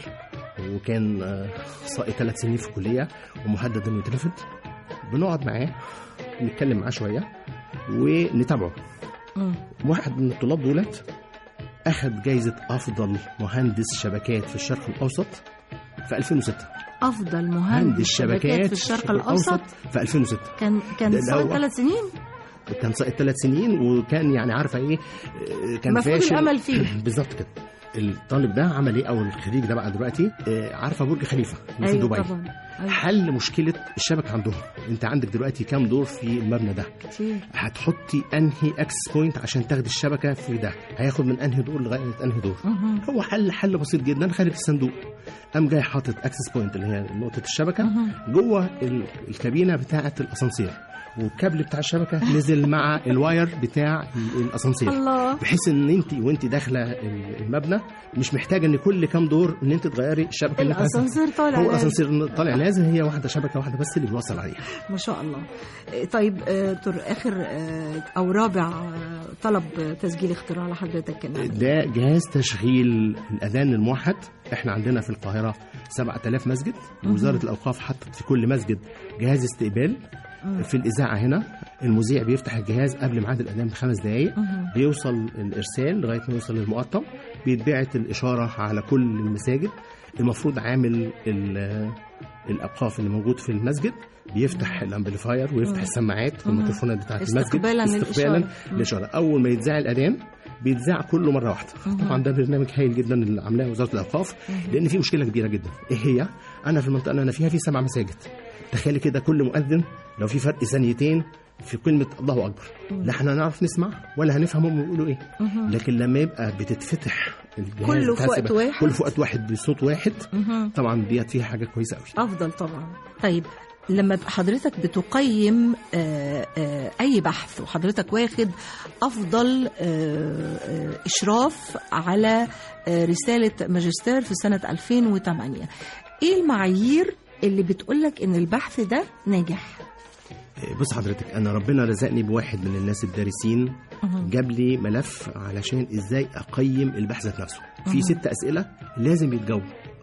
وكان آه، ساقط ثلاث سنين في الكليه ومهدد انه يترفض بنقعد معاه نتكلم معاه شويه ونتابعه مم. واحد من الطلاب دولت اخذ جايزه افضل مهندس شبكات في الشرق الاوسط في 2006 افضل مهندس شبكات في الشرق الاوسط في 2006 كان كان ده- ده سنه هو- ثلاث سنين كان ساقط ثلاث سنين وكان يعني عارفه ايه آه، كان مفقود فاشل الامل فيه بالظبط كده الطالب ده عمل ايه او الخريج ده بقى دلوقتي آه، عارفه برج خليفه اللي في ايوه دبي طبعا أيوة. حل مشكله الشبكه عندهم انت عندك دلوقتي كام دور في المبنى ده كتير هتحطي انهي اكسس بوينت عشان تاخدي الشبكه في ده هياخد من انهي دور لغايه انهي دور مهم. هو حل حل بسيط جدا خارج الصندوق قام جاي حاطط اكسس بوينت اللي هي نقطه الشبكه مهم. جوه ال- الكابينه بتاعه الاسانسير والكابل بتاع الشبكه نزل مع الواير بتاع الاسانسير الله بحيث ان انت وانت داخله المبنى مش محتاجه ان كل كام دور ان انت تغيري الشبكه اللي انت عايزاها. الاسانسير طالع هو نازل. الاسانسير طالع نازل هي واحده شبكه واحده بس اللي بيوصل عليها ما شاء الله آه، طيب آه، دكتور اخر آه، او رابع آه، طلب تسجيل اختراع لحضرتك كان عن إيه؟ ده جهاز تشغيل الاذان الموحد احنا عندنا في القاهره 7000 مسجد وزاره الاوقاف حطت في كل مسجد جهاز استقبال مم. في الاذاعه هنا المذيع بيفتح الجهاز قبل ميعاد الاذان بخمس دقائق مهم. بيوصل الارسال لغايه ما يوصل للمقطم بيتبعت الاشاره على كل المساجد المفروض عامل ال- الاوقاف اللي موجود في المسجد بيفتح الامبليفاير ويفتح مم. السماعات مم. والميكروفونات بتاعت المسجد استقبالا استقبالا للإشارة. مم. للاشاره اول ما يتذاع الاذان بيتذاع كله مره واحده مم. طبعا ده برنامج هايل جدا اللي عاملاه وزاره الاوقاف لان في مشكله كبيره جدا ايه هي انا في المنطقه اللي انا فيها في سبع مساجد تخيلي كده كل مؤذن لو في فرق ثانيتين في كلمه الله اكبر لا احنا هنعرف نسمع ولا هنفهم هم بيقولوا ايه مهم. لكن لما يبقى بتتفتح الجهاز كله بتاع في وقت السباق- واحد. كله في وقت واحد بصوت واحد مهم. طبعا ديت فيها حاجه كويسه قوي افضل طبعا طيب لما يبقى حضرتك بتقيم آه، آه، اي بحث وحضرتك واخد افضل آه، آه، اشراف على آه، رساله ماجستير في سنه 2008 ايه المعايير اللي بتقولك ان البحث ده ناجح بص حضرتك انا ربنا رزقني بواحد من الناس الدارسين مهم. جاب لي ملف علشان ازاي اقيم البحث ذات نفسه في مهم. ست اسئله لازم يتجاوبوا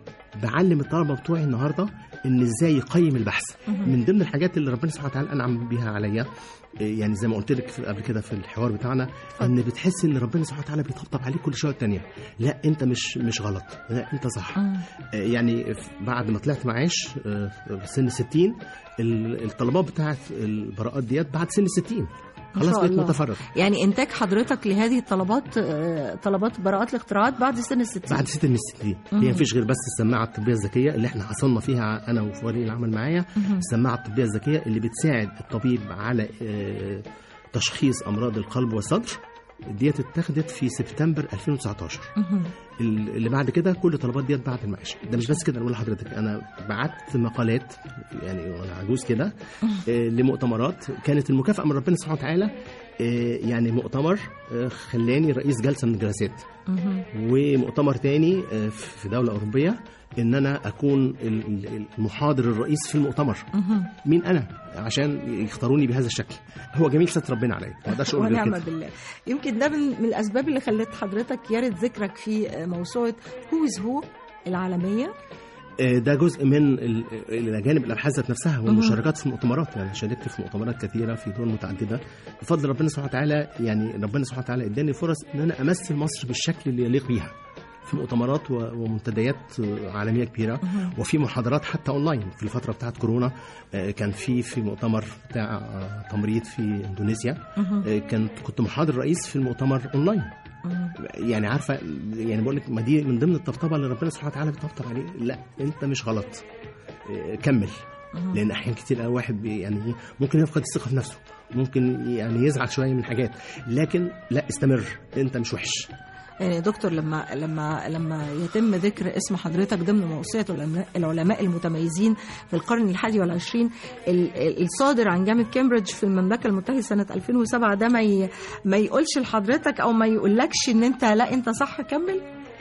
بعلم الطلبه بتوعي النهارده ان ازاي يقيم البحث مهم. من ضمن الحاجات اللي ربنا سبحانه وتعالى انعم بيها عليا إيه، يعني زي ما قلت لك في- قبل كده في الحوار بتاعنا ان بتحس ان ربنا سبحانه وتعالى بيطبطب عليك كل شويه التانيه لا انت مش مش غلط لا انت صح مم. آه، يعني ف- بعد ما طلعت معاش آه، في سن 60 ال- الطلبات بتاعت البراءات ديت بعد سن 60 ما خلاص شاء بقيت الله. متفرغ يعني انتاج حضرتك لهذه الطلبات آه، طلبات براءات الاختراعات بعد سن الستين بعد سن الستين مهم. هي مفيش غير بس السماعه الطبيه الذكيه اللي احنا حصلنا فيها انا وفريق العمل معايا مهم. السماعه الطبيه الذكيه اللي بتساعد الطبيب على آه، تشخيص امراض القلب والصدر ديت اتخذت في سبتمبر 2019 مهم. ال- اللي بعد كده كل الطلبات ديت بعد المعاش ده مش بس كده انا بقول لحضرتك انا بعت مقالات يعني وانا عجوز كده آه، لمؤتمرات كانت المكافاه من ربنا سبحانه وتعالى آه، يعني مؤتمر آه، خلاني رئيس جلسه من الجلسات مهم. ومؤتمر تاني آه، في دوله اوروبيه ان انا اكون ال- ال- المحاضر الرئيس في المؤتمر مهم. مين انا عشان يختاروني بهذا الشكل هو جميل ستر ربنا عليا ما اقدرش اقول غير ونعم كده بالله يمكن ده من, من الاسباب اللي خلت حضرتك يرد ذكرك في موسوعه هوز هو العالميه آه، ده جزء من ال- الى جانب الابحاث ذات نفسها والمشاركات في المؤتمرات يعني شاركت في مؤتمرات كثيره في دول متعدده بفضل ربنا سبحانه وتعالى يعني ربنا سبحانه وتعالى اداني فرص ان انا امثل مصر بالشكل اللي يليق بيها في مؤتمرات و- ومنتديات آه، عالميه كبيره وفي محاضرات حتى اونلاين في الفتره بتاعت كورونا آه، كان في في مؤتمر بتاع آه، تمريض في اندونيسيا آه، كنت كنت محاضر رئيس في المؤتمر اونلاين يعني عارفه يعني بقول لك ما دي من ضمن الطبطبه اللي ربنا سبحانه وتعالى بيطبطب عليه لا انت مش غلط إيه، كمل لان احيان كتير قوي واحد بي- يعني إيه، ممكن يفقد الثقه في نفسه ممكن يعني يزعل شويه من حاجات لكن لا استمر انت مش وحش يعني يا دكتور لما لما لما يتم ذكر اسم حضرتك ضمن موسوعه العلماء- العلماء المتميزين في القرن الحادي والعشرين ال- ال- الصادر عن جامعه كامبريدج في المملكه المتحده سنه 2007 ده ما ي- ما يقولش لحضرتك او ما يقولكش ان انت لا انت صح كمل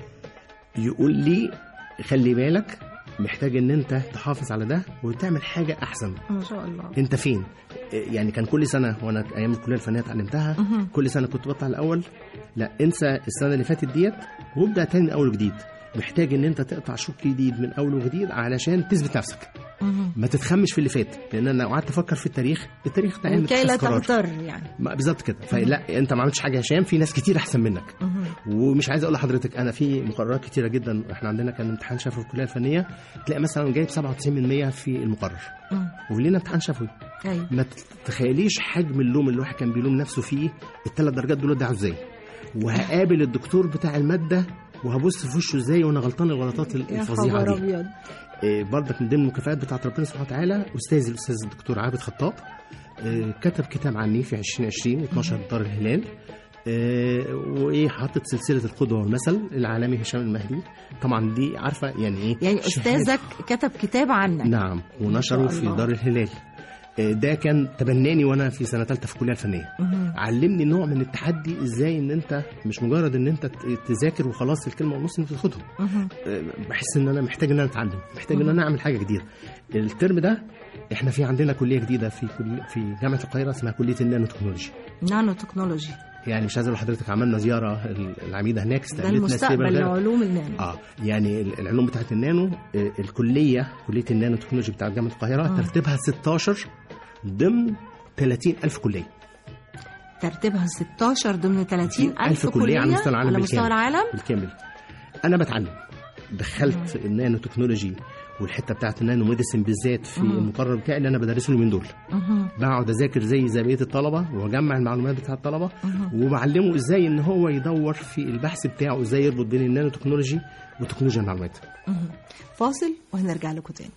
يقول لي خلي بالك محتاج ان انت تحافظ على ده وتعمل حاجه احسن ما شاء الله انت فين يعني كان كل سنه وانا ايام الكليه الفنيه اتعلمتها مهم. كل سنه كنت بطلع الاول لا انسى السنه اللي فاتت ديت وابدا تاني من اول وجديد محتاج ان انت تقطع شوط جديد من اول وجديد علشان تثبت نفسك مهم. ما تتخمش في اللي فات لان انا لو قعدت افكر في التاريخ التاريخ ده علم لكي لا اتخاذ قرار. تغتر يعني ما- بالظبط كده فلا انت ما عملتش حاجه يا هشام في ناس كتير احسن منك مهم. ومش عايز اقول لحضرتك انا في مقررات كتيره جدا احنا عندنا كان امتحان شفوي في الكليه الفنيه تلاقي مثلا جايب 97% في المقرر مم. ولينا امتحان شفوي ايوه ما تتخيليش حجم اللوم اللي الواحد كان بيلوم نفسه فيه الثلاث درجات دول ضاعوا ازاي وهقابل الدكتور بتاع الماده وهبص في وشه ازاي وانا غلطان الغلطات يا الفظيعه خبر دي ابيض إيه، برضك من ضمن المكافآت بتاعت ربنا سبحانه وتعالى استاذي الاستاذ الدكتور عابد خطاب إيه، كتب كتاب عني في 2020 12 دار الهلال إيه، وايه حاطط سلسله القدوه والمثل العالمي هشام المهدي طبعا دي عارفه يعني ايه يعني شهادة- استاذك كتب كتاب عنك نعم ونشره ما شاء في الله. دار الهلال آه، ده كان تبناني وانا في سنه ثالثه في الكليه الفنيه مهم. علمني نوع من التحدي ازاي ان انت مش مجرد ان انت ت- تذاكر وخلاص الكلمه ونص انت تاخدهم مهم. آه، بحس ان انا محتاج ان انا اتعلم محتاج ان انا اعمل حاجه جديده الترم ده احنا في عندنا كليه جديده في كل في جامعه القاهره اسمها كليه النانو تكنولوجي نانو تكنولوجي يعني مش عايز اقول لحضرتك عملنا زياره ال- العميده هناك ده استقبلتنا المستقبل استقبال غير- لعلوم النانو اه يعني ال- العلوم بتاعت النانو آه، الكليه كليه النانو تكنولوجي بتاعت جامعه القاهره آه. ترتيبها 16 ضمن 30 ألف كليه ترتيبها 16 ضمن 30 ألف ألف كليه على مستوى العالم على مستوى بالكامل. العالم بالكامل انا بتعلم دخلت النانو تكنولوجي والحته بتاعت النانو ميديسن بالذات في مم. المقرر بتاعي اللي انا بدرسه اليومين دول مهم. بقعد اذاكر زي زي بقيه الطلبه واجمع المعلومات بتاع الطلبه مهم. وبعلمه ازاي ان هو يدور في البحث بتاعه ازاي يربط بين النانو تكنولوجي وتكنولوجيا المعلومات مهم. فاصل وهنرجع لكم تاني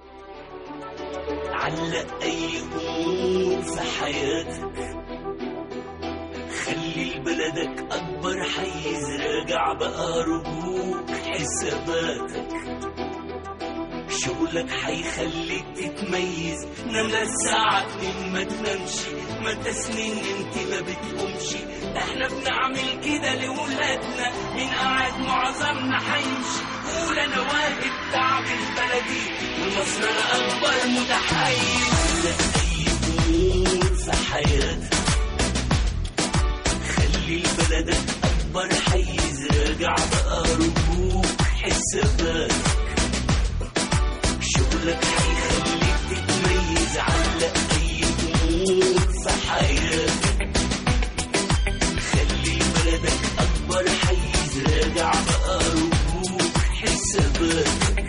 علق أي أمور في حياتك خلي لبلدك أكبر حيز راجع بقى رجوك حساباتك شغلك حيخليك تتميز نام للساعة اتنين ما تنامش ما انت سنين انت ما بتقومش ده احنا بنعمل كده لولادنا من قاعد معظمنا حيمشي قول انا واجب تعب البلدي ومصر انا اكبر متحيز لا اي امور في حياتك خلي لبلدك اكبر حيز راجع بقى رجوك حساباتك شغلك هيخليك تتميز علق اي امور في حياتك خلي بلدك اكبر حيز راجع بقى رجوك حساباتك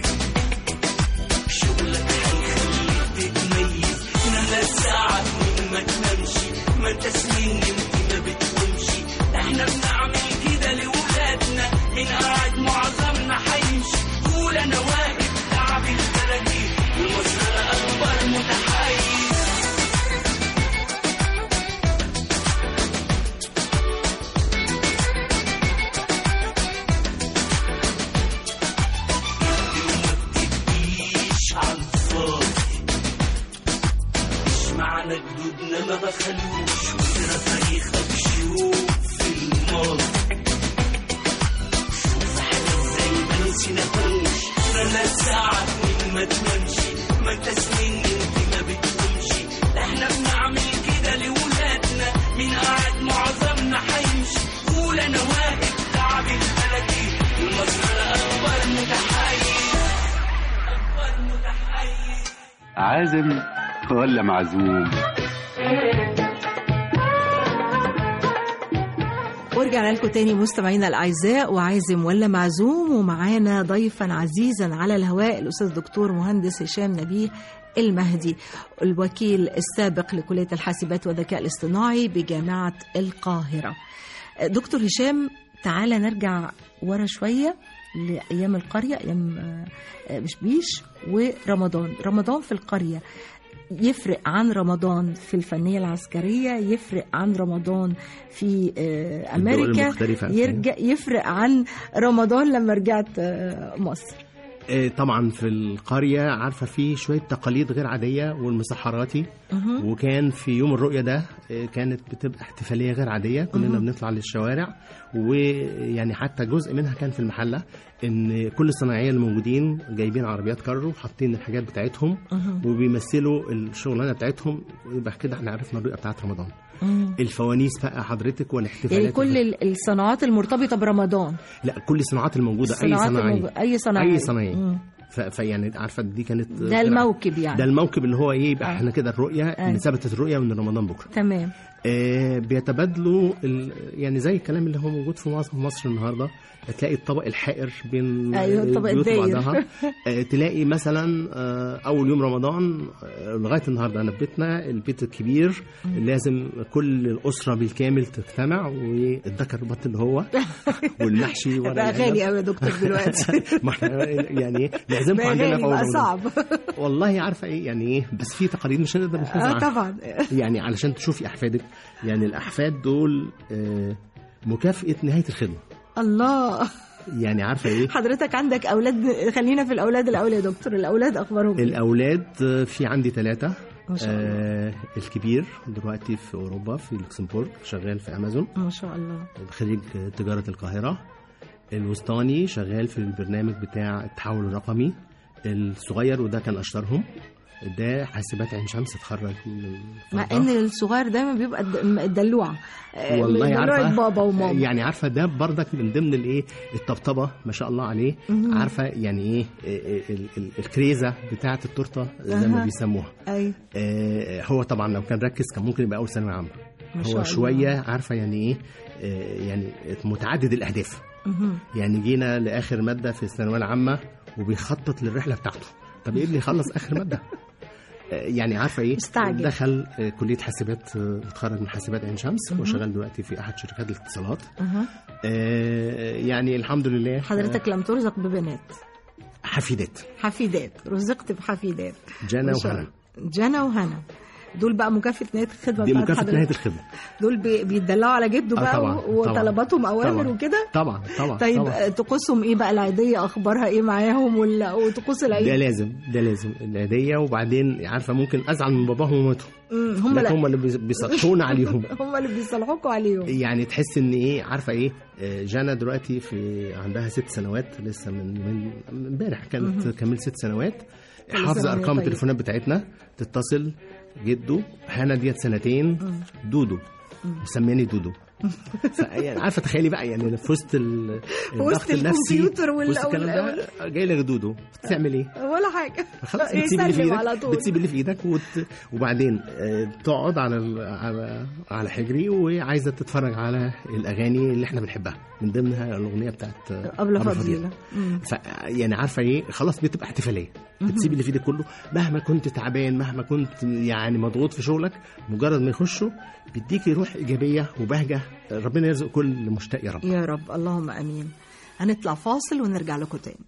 شغلك هيخليك تتميز نام الساعة اتنين ما تنامش ما انت سنين انت ما بتقومش احنا بنعمل كده لولادنا من قاعد معظمنا حيمشي قول انا واقف تعب البلدي ومصر انا اكبر متحيز مش على الفاضي مش معنى جدودنا ما بخلوش وترى تاريخك شوف في الماضي شوف احنا ازاي ما نسيناهوش انا الساعة اتنين ما تنامش ما انت سنين انت ما بتقومش ده احنا بنعمل كده لولادنا من قاعد معظمنا حيمشي قول انا واقف تعب البلدي ومصر انا اكبر متحيز اكبر متحيز عازم ولا معزوم ورجعنا لكم تاني مستمعينا الاعزاء وعازم ولا معزوم ومعانا ضيفا عزيزا على الهواء الاستاذ الدكتور مهندس هشام نبيه المهدي الوكيل السابق لكليه الحاسبات والذكاء الاصطناعي بجامعه القاهره. دكتور هشام تعالى نرجع ورا شويه لايام القريه ايام آه، بشبيش ورمضان، رمضان في القريه يفرق عن رمضان في الفنية العسكرية يفرق عن رمضان في آه، الدول أمريكا المختلفة. يرجع يفرق عن رمضان لما رجعت آه، مصر آه، طبعا في القرية عارفة في شوية تقاليد غير عادية والمسحراتي مهم. وكان في يوم الرؤية ده آه، كانت بتبقى احتفالية غير عادية كلنا مهم. بنطلع للشوارع ويعني حتى جزء منها كان في المحلة ان كل الصناعية الموجودين جايبين عربيات كارو وحاطين الحاجات بتاعتهم مهم. وبيمثلوا الشغلانة بتاعتهم يبقى كده احنا عرفنا الرؤية بتاعت رمضان مم. الفوانيس بقى حضرتك والاحتفالات يعني كل ال- الصناعات المرتبطة برمضان لا كل الصناعات الموجودة اي الصناعات صناعية الموجودة- أي صناعية اي صناعية مم. ف- فيعني عارفه دي كانت ده الموكب يعني ده الموكب اللي هو ايه يبقى آه. احنا كده الرؤيه أيوة. اللي ثبتت الرؤيه من رمضان بكره تمام آه بيتبادلوا ال... يعني زي الكلام اللي هو موجود في مصر, في مصر النهارده تلاقي الطبق الحائر بين أيوة، الطبق البيوت الداير. وبعضها آه تلاقي مثلا آه اول يوم رمضان آه لغايه النهارده انا في بيتنا البيت الكبير لازم كل الاسره بالكامل تجتمع والذكر البط اللي هو والمحشي ورق بقى العنب. غالي قوي يا دكتور دلوقتي ما احنا يعني إيه، نعزمكم بقى عندنا غالي في اول بقى رمضان. صعب والله عارفه ايه يعني ايه بس في تقاليد مش هنقدر نتنازل اه عنها طبعا يعني علشان تشوفي احفادك يعني الاحفاد دول آه، مكافاه نهايه الخدمه الله يعني عارفه ايه حضرتك عندك اولاد خلينا في الاولاد الاول يا دكتور الاولاد اخبارهم إيه؟ الاولاد آه، في عندي ثلاثه ما شاء الله آه الكبير دلوقتي في اوروبا في لوكسمبورغ شغال في امازون ما شاء الله خريج تجاره القاهره الوسطاني شغال في البرنامج بتاع التحول الرقمي الصغير وده كان اشطرهم ده حاسبات عين شمس اتخرج من مع فترة. ان الصغير دايما بيبقى الد- الدلوعه آه، والله دلوعة عارفه بابا وماما يعني عارفه ده بردك من ضمن الايه الطبطبه ما شاء الله عليه مهم. عارفه يعني ايه ال- ال- ال- الكريزه بتاعه التورته زي ما أها. بيسموها ايوه آه، هو طبعا لو كان ركز كان ممكن يبقى اول ثانويه عامه ما شاء هو الله. شويه عارفه يعني ايه آه، يعني متعدد الاهداف مهم. يعني جينا لاخر ماده في الثانويه العامه وبيخطط للرحله بتاعته طب ايه اللي يخلص اخر ماده آه، يعني عارفه ايه مستعجل. دخل آه، كليه حاسبات آه، اتخرج من حاسبات عين شمس مهم. وشغال دلوقتي في احد شركات الاتصالات أها. آه، يعني الحمد لله حضرتك لم ترزق ببنات آه، حفيدات حفيدات رزقت بحفيدات جانا ما شاء وهنا الله. جنى وهنا دول بقى مكافأة نهاية الخدمة دي بتاعت مكافاه حضرتك. نهايه الخدمه دول بي- بيتدلعوا على جده آه، بقى طبعاً، و- طبعاً. وطلباتهم أوامر طبعاً. وكده طبعا طبعا طيب طبعا. آه، طقوسهم ايه بقى العيدية اخبارها ايه معاهم ولا وطقوس ده العيد لازم ده لازم العيديه وبعدين عارفه ممكن ازعل من باباهم ومامتهم مم، هم لكن لا هم اللي بيص- بيصلحونا عليهم هم اللي بيصلحوكوا عليهم يعني تحس ان ايه عارفه ايه آه، جانا دلوقتي في عندها ست سنوات لسه من من من امبارح كانت مهم. كملت ست سنوات كل سنة حافظه وهي ارقام طيبة. التليفونات بتاعتنا تتصل جدو هنا ديت سنتين دودو مسمياني دودو ف- يعني عارفه تخيلي بقى يعني في وسط ال- في وسط الضغط النفسي الكمبيوتر وال- في وسط الكلام وال- ده جاي لك دودو بتعمل ايه؟ ولا حاجة خلاص بتسيب اللي في يسلم على ايدك طول بتسيب اللي في ايدك وت... وبعدين آه، تقعد على ال... على على حجري وعايزه تتفرج على الاغاني اللي احنا بنحبها من ضمنها الاغنيه بتاعت آه، أبلة فضيلة مم. ف يعني عارفه ايه خلاص بتبقى احتفاليه بتسيب اللي في ايدك كله مهما كنت تعبان مهما كنت يعني مضغوط في شغلك مجرد ما يخشوا بيديكي روح ايجابيه وبهجه ربنا يرزق كل مشتاق يا رب يا رب اللهم امين هنطلع فاصل ونرجع لكم تاني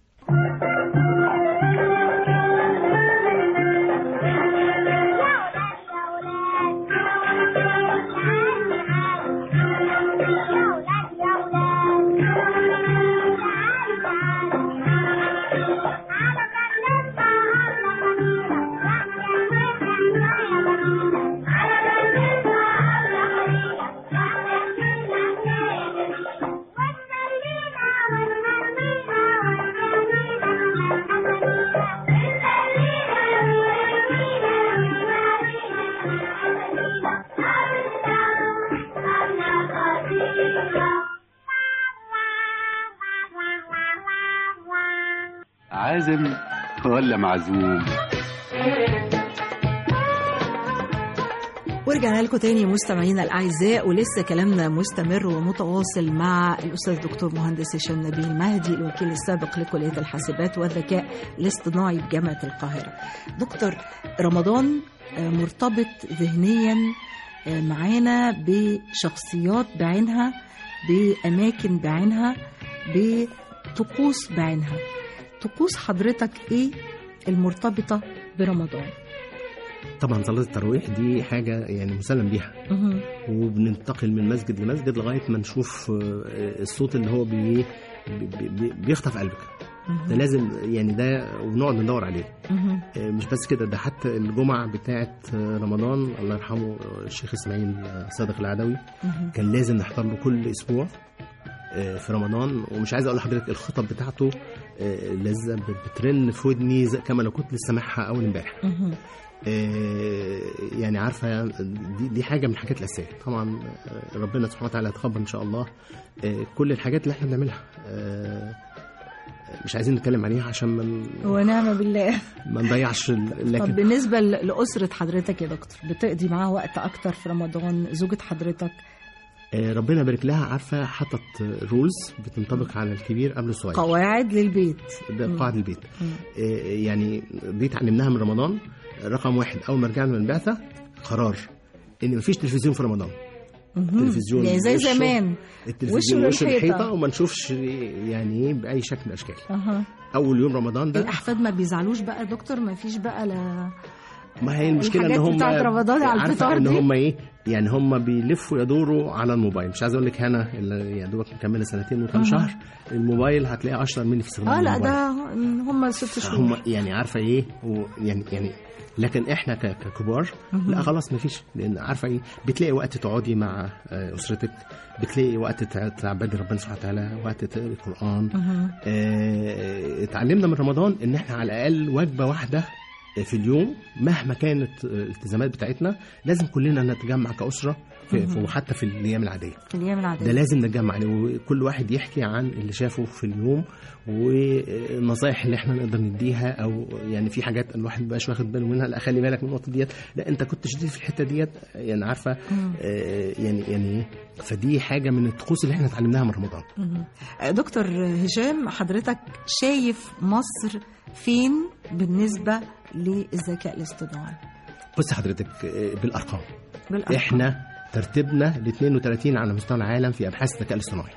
عازم ولا معزوم ورجعنا لكم تاني مستمعينا الاعزاء ولسه كلامنا مستمر ومتواصل مع الاستاذ دكتور مهندس هشام نبيل مهدي الوكيل السابق لكليه الحاسبات والذكاء الاصطناعي بجامعه القاهره. دكتور رمضان آه، مرتبط ذهنيا آه، معانا بشخصيات بعينها باماكن بعينها بطقوس بعينها. طقوس حضرتك ايه المرتبطه برمضان؟ طبعا صلاه التراويح دي حاجه يعني مسلم بيها مهم. وبننتقل من مسجد لمسجد لغايه ما نشوف آه، الصوت اللي هو بي بي- بي- بيخطف قلبك ده لازم يعني ده ونقعد ندور عليه مهم. آه، مش بس كده ده حتى الجمعة بتاعة آه، رمضان الله يرحمه آه، الشيخ اسماعيل آه، صادق العدوي مهم. كان لازم نحضر له كل اسبوع آه، في رمضان ومش عايز اقول لحضرتك الخطب بتاعته آه، لازم بترن في ودني زي- كما لو كنت لسه سامعها اول امبارح مهم. آه، يعني عارفه دي, دي حاجه من الحاجات الاساسيه طبعا آه، ربنا سبحانه وتعالى يتقبل ان شاء الله آه، كل الحاجات اللي احنا بنعملها آه، مش عايزين نتكلم عليها عشان ما ن- ونعم بالله ما نضيعش ال- طب لكن بالنسبة ل- لأسرة حضرتك يا دكتور بتقضي معاها وقت أكتر في رمضان زوجة حضرتك آه، ربنا يبارك لها عارفه حطت رولز بتنطبق على الكبير قبل الصغير قواعد للبيت ده مم. قواعد البيت مم. آه، يعني دي اتعلمناها من رمضان رقم واحد اول ما رجعنا من البعثه قرار ان مفيش تلفزيون في رمضان مهم. التلفزيون يعني زي وشه- زمان التلفزيون وشه وش للحيطة. الحيطه وما نشوفش يعني ايه باي شكل من الاشكال أها. اول يوم رمضان ده الأحفاد ما بيزعلوش بقى يا دكتور ما فيش بقى لا ما هي المشكله ان الحاجات هم بتاعت رمضان على عارفة الفطار ان دي. هم ايه يعني هم بيلفوا يدوروا على الموبايل مش عايز اقول لك هنا اللي يا دوبك مكمله سنتين وكم أها. شهر الموبايل هتلاقيها اشطر مني في استخدام اه لا الموبايل. ده هم ست شهور هم يعني عارفه ايه ويعني يعني لكن احنا ك- ككبار مهم. لا خلاص ما فيش لان عارفه ايه بتلاقي وقت تقعدي مع آه، اسرتك بتلاقي وقت تع- تعبدي ربنا سبحانه وتعالى وقت تقري القران مهم. آه، اتعلمنا من رمضان ان احنا على الاقل وجبه واحده في اليوم مهما كانت الالتزامات بتاعتنا لازم كلنا نتجمع كاسره في مهم. وحتى في الايام العاديه في الايام العاديه ده لازم نتجمع عليه وكل واحد يحكي عن اللي شافه في اليوم والنصايح اللي احنا نقدر نديها او يعني في حاجات الواحد مبقاش واخد باله منها لا خلي بالك من النقطه ديت لا انت كنت شديد في الحته ديت يعني عارفه مم. آه، يعني يعني إيه؟ فدي حاجه من الطقوس اللي احنا اتعلمناها من رمضان مهم. دكتور هشام حضرتك شايف مصر فين بالنسبة للذكاء الاصطناعي بص حضرتك آه، بالارقام بالأرقام. احنا ترتيبنا ل 32 على مستوى العالم في ابحاث الذكاء الاصطناعي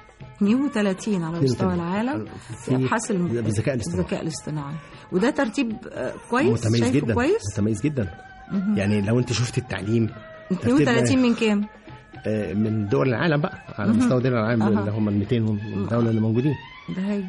32 على مستوى 32. العالم في في ابحاث الم- بالذكاء الاصطناعي الذكاء الاصطناعي وده ترتيب آه، كويس متميز شايفه جدا كويس متميز جدا مهم. يعني لو انت شفت التعليم 32 من كام آه، من دول العالم بقى على مهم. مستوى دول العالم أها. اللي هم ال 200 دوله اللي موجودين ده هايل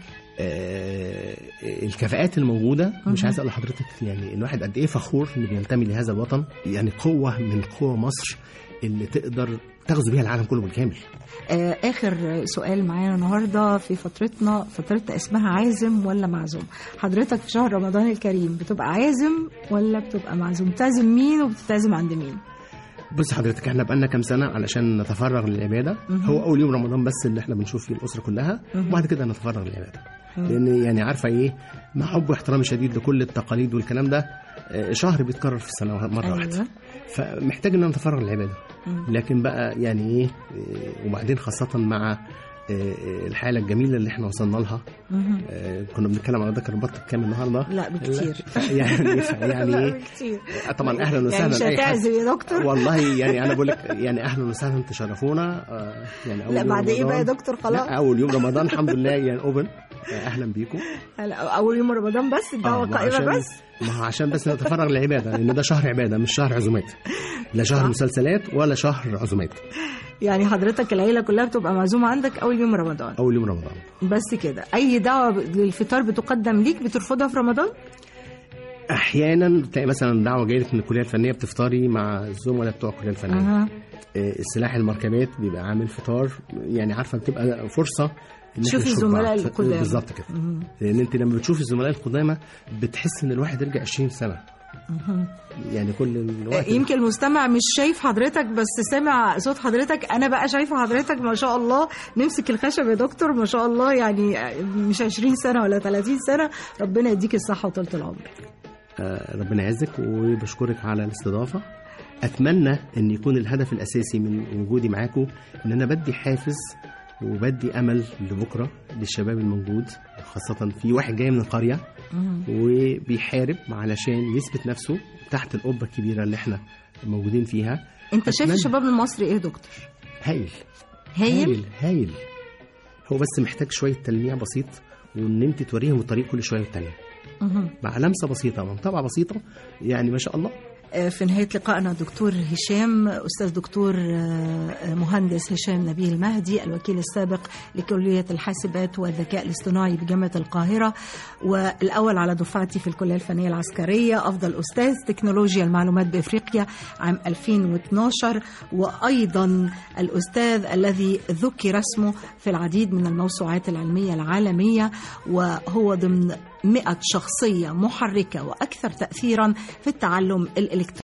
آه، الكفاءات الموجوده مش مهم. عايز اقول لحضرتك يعني الواحد قد ايه فخور انه بينتمي لهذا الوطن يعني قوه من قوى مصر اللي تقدر تغزو بيها العالم كله بالكامل آه، اخر سؤال معانا النهارده في فترتنا فترتنا اسمها عازم ولا معزوم حضرتك في شهر رمضان الكريم بتبقى عازم ولا بتبقى معزوم تعزم مين وبتتعزم عند مين بص حضرتك احنا بقالنا كام سنه علشان نتفرغ للعباده مهم. هو اول يوم رمضان بس اللي احنا بنشوف فيه الاسره كلها مهم. وبعد كده نتفرغ للعباده مم. لان يعني عارفه ايه مع حب واحترامي شديد لكل التقاليد والكلام ده آه، شهر بيتكرر في السنه مره أيوة. واحده فمحتاج ان نتفرغ للعباده مم. لكن بقى يعني ايه آه، وبعدين خاصه مع آه، آه، الحاله الجميله اللي احنا وصلنا لها مهم. آه، كنا بنتكلم على ذكر البط كام النهارده لا بكتير ف- يعني ف- يعني لا ايه بكتير آه، طبعا اهلا يعني وسهلا مش أي حد. هتعزم يا دكتور والله يعني انا بقول لك يعني اهلا وسهلا تشرفونا آه، يعني اول لا يوم بعد ايه بقى يا رمضان- دكتور خلاص لا اول يوم رمضان الحمد لله يعني اوبن آه، اهلا بيكم لا، اول يوم رمضان بس الدعوه ما قائمه عشان- بس ما هو عشان بس نتفرغ للعباده لان ده شهر عباده مش شهر عزومات لا شهر صح. مسلسلات ولا شهر عزومات يعني حضرتك العيله كلها بتبقى معزومه عندك اول يوم رمضان اول يوم رمضان بس كده اي دعوه ب- للفطار بتقدم ليك بترفضها في رمضان احيانا تلاقي مثلا دعوه جايه لك من الكليه الفنيه بتفطري مع الزملاء بتوع الكليه الفنيه اها آه، السلاح المركبات بيبقى عامل فطار يعني عارفه بتبقى فرصه إن إحنا تشوفي نشوف الزملاء بعض. القدامى. بالظبط كده مهم. لان انت لما بتشوفي الزملاء القدامى بتحس ان الواحد يرجع 20 سنه مهم. يعني كل الوقت يمكن المستمع مش شايف حضرتك بس سامع صوت حضرتك انا بقى شايفه حضرتك ما شاء الله نمسك الخشب يا دكتور ما شاء الله يعني مش 20 سنه ولا 30 سنه ربنا يديك الصحه وطولة العمر آه، ربنا يعزك وبشكرك على الاستضافه اتمنى ان يكون الهدف الاساسي من وجودي معاكم ان انا بدي حافز وبدي امل لبكره للشباب الموجود خاصه في واحد جاي من القريه مهم. وبيحارب علشان يثبت نفسه تحت القبه الكبيره اللي احنا موجودين فيها انت شايف أتمنى- الشباب المصري ايه يا دكتور هايل هايل هايل هايل هو بس محتاج شويه تلميع بسيط وان انت توريهم الطريق كل شويه والتانيه مهم. مع لمسه بسيطه ومتابعه بسيطه يعني ما شاء الله في نهاية لقائنا دكتور هشام أستاذ دكتور آه، مهندس هشام نبيه المهدي الوكيل السابق لكلية الحاسبات والذكاء الاصطناعي بجامعة القاهرة والأول على دفعتي في الكلية الفنية العسكرية أفضل أستاذ تكنولوجيا المعلومات بإفريقيا عام 2012 وأيضا الأستاذ الذي ذكر اسمه في العديد من الموسوعات العلمية العالمية وهو ضمن 100 شخصية محركة وأكثر تأثيرا في التعلم الإلكتروني